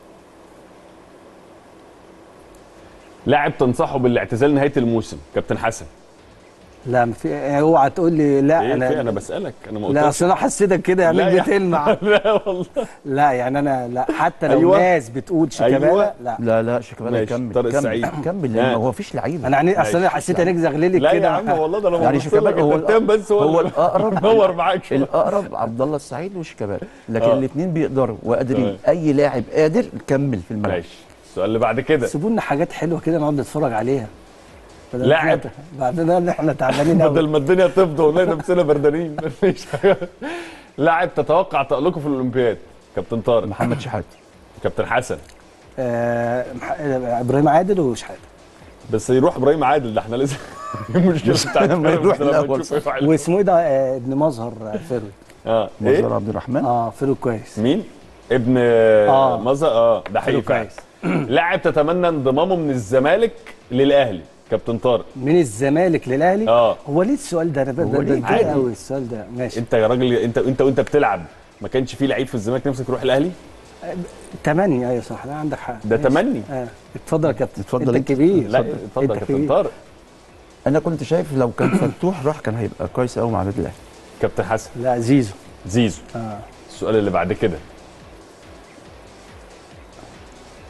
لاعب تنصحه بالاعتزال نهايه الموسم كابتن حسن لا ما في اوعى تقول لي لا ايه انا في انا بسالك انا ما لا قلتش اصل انا حسيتك كده لا يعني يا- بتلمع لا والله لا يعني انا لا حتى لو أيوة. ناس بتقول شيكابالا أيوة. لا لا لا شيكابالا ماشي، يكمل طارق كمل السعيد. كمل آه. لان هو مفيش لعيبه انا يعني اصل انا ماشي. حسيت انا زغللك لا كده يا عم والله ده انا يعني ببص شيكابالا لك هو الكابتن بس هو هو اللي الاقرب نور معاك شويه الاقرب عبد الله السعيد وشيكابالا لكن آه. الاثنين بيقدروا وقادرين تمام. اي لاعب قادر يكمل في الملعب ماشي السؤال اللي بعد كده سيبوا لنا حاجات حلوه كده نقعد نتفرج عليها بدل لاعب. إحنا- بعدين ان احنا تعبانين بدل قوي ما الدنيا تفضى ونلاقي نفسنا بردانين مفيش حاجه لاعب تتوقع تألقه في الاولمبياد كابتن طارق محمد شحاته كابتن حسن آه مح- آه، ابراهيم عادل وشحاته بس يروح ابراهيم عادل ده احنا لسه المشكله بتاعت لما يروح لما الأول نشوف إيه حاله. واسمه ايه ده آه ابن مظهر آه، فيرود اه مظهر ايه عبد الرحمن اه فيرود كويس مين ابن آه. مزا اه ده حقيقي حلو فعلا لاعب تتمنى انضمامه من الزمالك للاهلي كابتن طارق من الزمالك للاهلي اه هو ليه السؤال ده انا ب- هو ب- ليه بتضايق عادي؟ قوي السؤال ده ماشي انت يا راجل انت انت وانت بتلعب ما كانش في لعيب في الزمالك نفسك يروح الاهلي تمني ايوه صح لا عندك حق ده ماشي. تمني آه. اتفضل يا كابتن اتفضل انت انت. كبير لا اتفضل انت يا كابتن كبير. طارق انا كنت شايف لو كان فتوح راح كان هيبقى كويس قوي مع النادي الاهلي كابتن حسن لا زيزو زيزو اه السؤال اللي بعد كده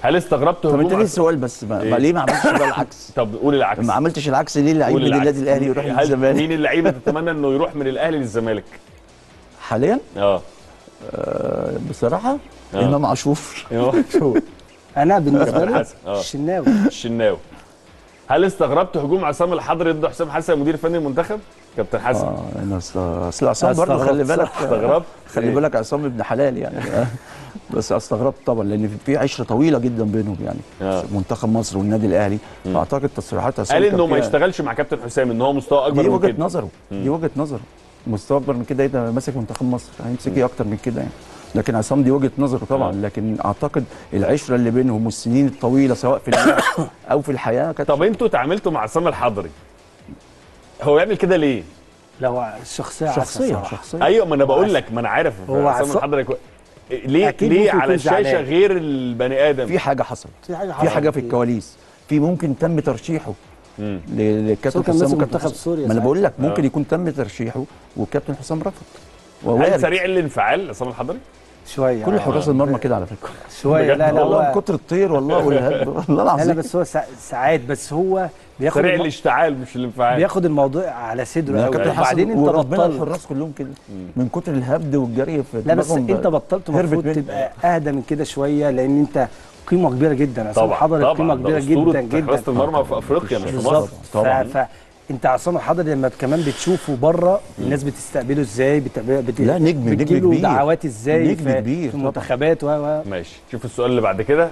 هل استغربت طب انت هجوم ليه عصام- السؤال بس ما, إيه؟ ما ليه ما عملتش بقى العكس طب قول العكس ما عملتش العكس ليه اللعيب قول من العكس. النادي الاهلي يروح هل للزمالك مين اللعيبه تتمنى انه يروح من الاهلي للزمالك حاليا اه آه، بصراحه آه. امام عاشور شو انا بالنسبه كابتن لي حسن اه الشناوي الشناوي هل استغربت هجوم عصام الحضري ضد حسام حسن مدير فني المنتخب كابتن حسن اه انا أصل- اصل عصام برضه استغربت خلي بالك استغربت خلي إيه؟ بالك عصام ابن حلال يعني بس استغربت طبعا لان في عشره طويله جدا بينهم يعني آه. منتخب مصر والنادي الاهلي فاعتقد تصريحات عصام قال كان انه ما فيها- يشتغلش مع كابتن حسام ان هو مستوى اكبر دي من وجهه كده نظره دي وجهه نظره مستوى اكبر من كده يبقى ماسك منتخب مصر هيمسك ايه اكتر من كده يعني لكن عصام دي وجهه نظره طبعا آه. لكن اعتقد العشره اللي بينهم والسنين الطويله سواء في اللعب او في الحياه كانت طب انتوا تعاملتوا مع عصام الحضري هو يعمل كده ليه؟ لو الشخصيه عسل شخصيه صراحة. شخصيه ايوه ما انا بقول لك ما انا عارف هو عصام عصام- الحضري كو... ليه أكيد ليه ممكن على يكون الشاشه زعلان. غير البني ادم في حاجه حصلت في حاجه في حاجه في حصلت. الكواليس في ممكن تم ترشيحه مم. ل- بس للكابتن هو كان حسام ماسك وكابتن منتخب حسام. سوريا ما انا آه. ساعتها. بقول لك ممكن يكون تم ترشيحه والكابتن حسام رفض هل ووارد. سريع الانفعال عصام الحضري؟ شويه كل آه. حراس المرمى كده على فكره شويه بجد لا لا والله من هو كتر الطير والله والهب والله لا لا العظيم بس هو سا- ساعات بس هو بياخد سريع الم... الاشتعال مش الانفعال بياخد الموضوع على صدره لا قوي كابتن حسن وبعدين انت وربنا بطلت الحراس كلهم كده من كتر الهبد والجري في لا بس دماغهم انت بقى. بطلت هربت المفروض منه. تبقى اهدى من كده شويه لان انت قيمه كبيره جدا عصام طبعا الحضري قيمه طبعا كبيره ده أسطورة جدا جدا حراسه المرمى في افريقيا مش في بالظبط مصر طبعاً. ف... ف... انت عصام الحضري لما كمان بتشوفه بره الناس بتستقبله ازاي بت... بت... لا، نجم- نجم بتجيله كبير. دعوات ازاي نجم في... كبير في طبعاً. المنتخبات و و ماشي شوف السؤال اللي بعد كده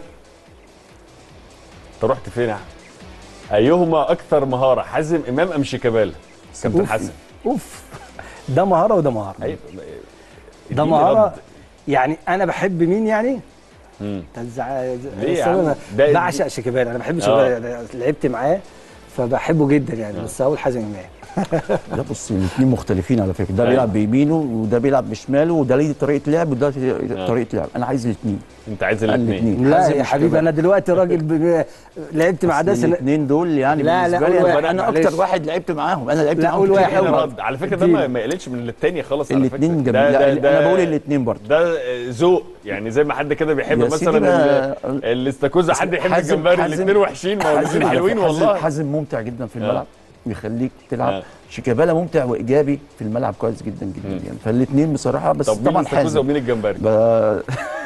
انت رحت فين يا احمد؟ ايهما اكثر مهاره حازم امام ام شيكابالا؟ كابتن أوف. حسن اوف ده مهاره وده مهاره ايوه ده اديني مهاره رد. يعني انا بحب مين يعني مم. تزع... ليه يا أصل عم؟ أنا ده- بعشق شيكابالا انا بحب آه. شيكابالا لعبت معاه فبحبه جدا يعني بس هقول حازم امام لا بص الاثنين مختلفين على فكره ده أيوة. بيلعب بيمينه وده بيلعب بشماله وده ليه طريقه لعب وده طريقه لعب انا عايز الاثنين انت عايز الاثنين الاثنين لا يا حبيبي انا دلوقتي راجل ب... لعبت مع ده سنة... الاثنين دول يعني لا، لا، بالنسبه قول لي واحد، انا, أنا معلش. اكتر واحد لعبت معاهم انا لعبت لا، معاهم قول كتير واحد. قوي. انا رد على فكره ده ما ما يقللش من الثاني خالص على فكرة. الاثنين ده- جميل ده- لا ده- انا بقول الاثنين برضه ده ذوق يعني زي ما حد كده بيحب يا سيدي مثلا بقى- ال- الاستاكوزا حد يحب حازم- الجمبري حازم- الاثنين وحشين ما هو الاثنين حازم على حلوين فكرة- حازم- والله حازم ممتع جدا في آه. الملعب بيخليك تلعب آه. شيكابالا ممتع وايجابي في الملعب كويس جدا جدا يعني فالاثنين بصراحه بس طب مين طبعا الاستاكوزا حازم ومين الجمبري؟ ب...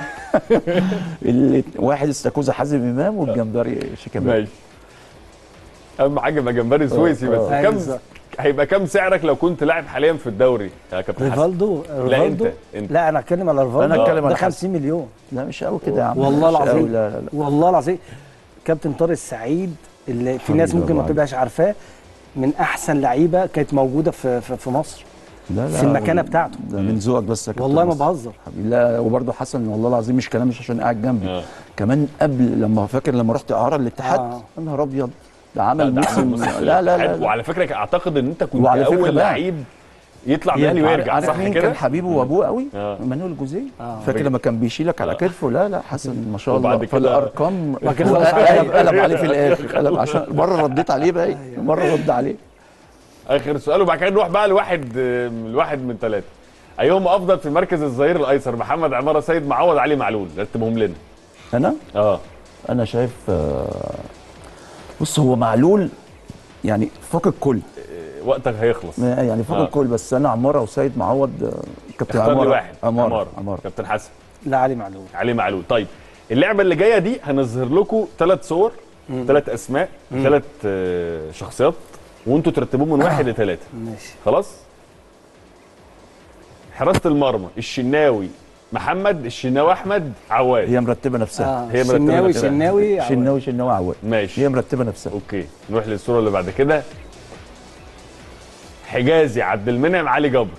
الات- واحد استاكوزا حازم امام والجمبري شيكابالا ماشي اهم حاجه يبقى جمبري سويسي بس آه. أيوة كم بالظبط. هيبقى كم سعرك لو كنت لاعب حاليا في الدوري يا كابتن حسن؟ ريفالدو لا ريفالدو انت انت لا انا اتكلم على ريفالدو أنا أتكلم ده على 50 مليون لا مش قوي كده يا عم والله مش قوي، العظيم لا لا لا والله العظيم كابتن طارق السعيد اللي في حبيبي ناس ممكن ما الله تبقاش عارفاه من احسن لعيبه كانت موجوده في في, في مصر لا لا في المكانة بتاعته. ده من ذوقك بس يا كابتن والله ما مصر. بهزر حبيبي لا وبرضه حسن والله العظيم مش كلام مش عشان قاعد جنبي آه. كمان قبل لما فاكر لما رحت اعاره الاتحاد آه. يا نهار ابيض ده لا، عمل ده عمل موسم موسم لا لا لا, لا. وعلى فكره اعتقد ان انت كنت وعلى فكرة اول بقى- لعيب يطلع من الاهلي ويرجع عارف صح مين كده؟ كان حبيبه وابوه قوي آه. مانويل جوزيه آه. فاكر لما كان بيشيلك على كتفه لا لا حسن ما شاء الله وبعد كده- فالارقام بعد كده قلب خلاص عليه. قلب عليه في الاخر قلب عشان مره رديت عليه بقى إيه؟ مره رد عليه اخر سؤال وبعد كده نروح بقى لواحد آه، الواحد من ثلاثه ايهما افضل في مركز الظهير الايسر محمد عماره سيد معوض علي معلول رتبهم لنا انا اه انا شايف آه، بص هو معلول يعني فوق الكل آه، وقتك هيخلص ما- يعني فوق آه. الكل بس انا عماره وسيد معوض آه، كابتن اختار لي عماره واحد عماره عماره كابتن حسن لا علي معلول علي معلول طيب اللعبه اللي جايه دي هنظهر لكم ثلاث صور ثلاث اسماء ثلاث شخصيات وانتوا ترتبوهم من واحد لثلاثه ماشي خلاص حراسه المرمى الشناوي محمد الشناوي احمد عواد هي مرتبه نفسها اه هي مرتبة شناوي نفسها. شناوي شناوي شناوي عواد ماشي هي مرتبه نفسها اوكي نروح للصوره اللي بعد كده حجازي عبد المنعم علي جبر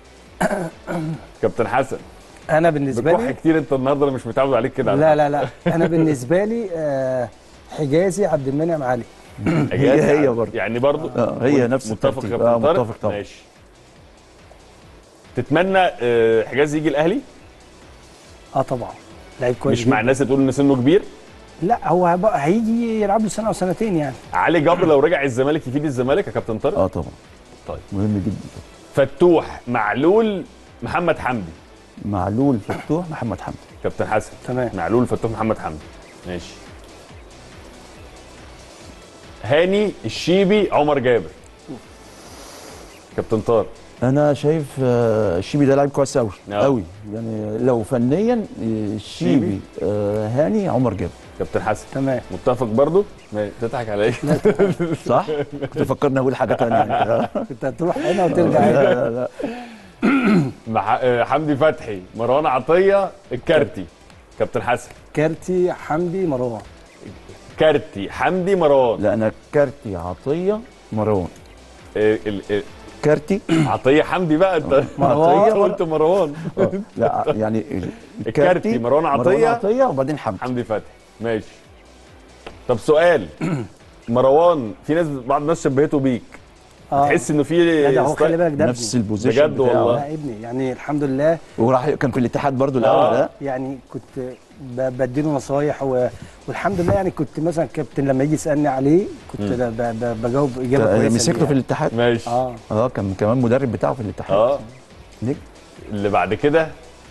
كابتن حسن انا بالنسبه بتروح لي كتير انت النهارده انا مش متعود عليك كده على لا لا لا انا بالنسبه لي آه، حجازي عبد المنعم علي فكرة. حجازي هي- هي عبد- برضه. يعني برضه اه هي نفس متفق الترتيب. كابتن اه طارق متفق طبعا ماشي تتمنى آه، حجازي يجي الاهلي اه طبعا لعيب كويس مش مع جداً. الناس اللي تقول ان سنه كبير لا هو هيبقى- هيجي يلعب له سنه او سنتين يعني علي جبر لو رجع الزمالك يفيد الزمالك يا كابتن طارق اه طبعا طيب مهم جدا طبعا. فتوح معلول محمد حمدي معلول فتوح محمد حمدي كابتن حسن تمام معلول فتوح محمد حمدي ماشي هاني الشيبي عمر جابر كابتن طارق انا شايف آه، الشيبي ده لاعب كويس قوي آه. قوي يعني لو فنيا آه، الشيبي آه، هاني عمر جابر كابتن حسن تمام متفق برضو ماشي تضحك على ايه صح كنت فكرني اقول حاجه ثانيه كنت هتروح هنا وترجع هنا لا لا لا مع آه، حمدي فتحي مروان عطيه الكارتي كابتن حسن كارتي حمدي مروان كارتي حمدي مروان لا انا كارتي عطيه مروان آه، ال- آه، كارتي عطيه حمدي بقى انت مروان. عطيه قلت مروان آه، لا يعني الكارتي، مروان عطية. مروان عطيه وبعدين حمدي حمدي فتحي ماشي طب سؤال مروان في ناس بعض الناس شبهته بيك اه تحس انه في لا ده هو خلي ستايل- بالك ده نفس ابني. البوزيشن بجد بتاعه. والله. لا ابني يعني الحمد لله وراح كان في الاتحاد برضو الاول آه. ده يعني كنت ب- بديله نصايح و... والحمد لله يعني كنت مثلا كابتن لما يجي يسالني عليه كنت ب... ب... بجاوب اجابه كان- كويسه مسكته ليه في الاتحاد ماشي اه اه كان كمان مدرب بتاعه في الاتحاد اه نجم. اللي بعد كده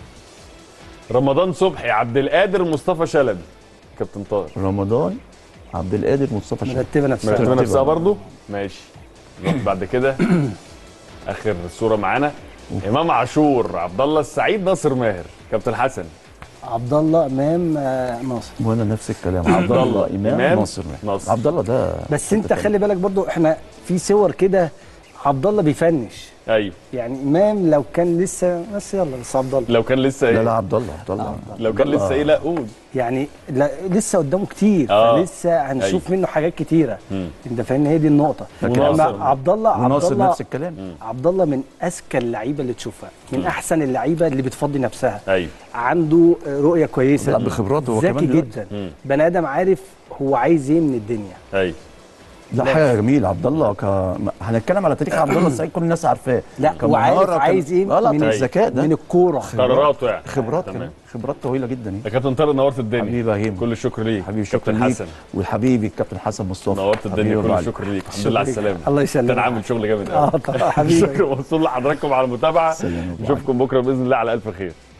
رمضان صبحي عبد القادر مصطفى شلبي كابتن طارق رمضان عبد القادر مصطفى شلبي مرتبه نفسها مرتبه مرتبة. نفسها برضو ماشي نروح بعد كده اخر صوره معانا امام عاشور عبد الله السعيد ناصر ماهر كابتن حسن عبد الله امام آه، ناصر وانا نفس الكلام عبد الله امام إمام، ناصر ناصر. عبد الله ده بس انت خلي بالك برضو احنا في صور كده عبد الله بيفنش ايوه يعني امام لو كان لسه بس يلا بس عبد الله لو كان لسه لا ايه لا عبد الله عبد الله لو كان لسه ايه لا قول يعني لا لسه قدامه كتير آه. فلسه هنشوف منه حاجات كتيره مم. انت فاهم هي دي النقطه لكن أما وناصر- عبد الله عبد وناصر الله نفس الكلام عبد الله من اذكى اللعيبه اللي تشوفها من احسن اللعيبه اللي بتفضي نفسها ايوه عنده رؤيه كويسه بيلعب بخبراته هو ذكي كمان دلوقتي. جدا مم. بني ادم عارف هو عايز ايه من الدنيا ايوه لا حاجه جميله عبد الله ك... ما- هنتكلم على تاريخ عبد الله السعيد كل الناس عارفاه لا كمهارة، وعارف كم- عايز ايه اه لا من الذكاء ده من الكوره قراراته يعني خبرات تمام كمان خبرات طويله جدا يعني يا كابتن طارق نورت الدنيا حبيبي يا هيم كل الشكر ليك حبيبي شكرا كابتن ليك حسن وحبيبي الكابتن حسن مصطفى نورت الدنيا حبيبي كل وبعد. الشكر ليك الحمد لله على السلامه الله يسلمك كان عامل شغل جامد اه قوي طبعا حبيبي شكرا موصول لحضراتكم على المتابعه سلام وبعد. نشوفكم بكره باذن الله على الف خير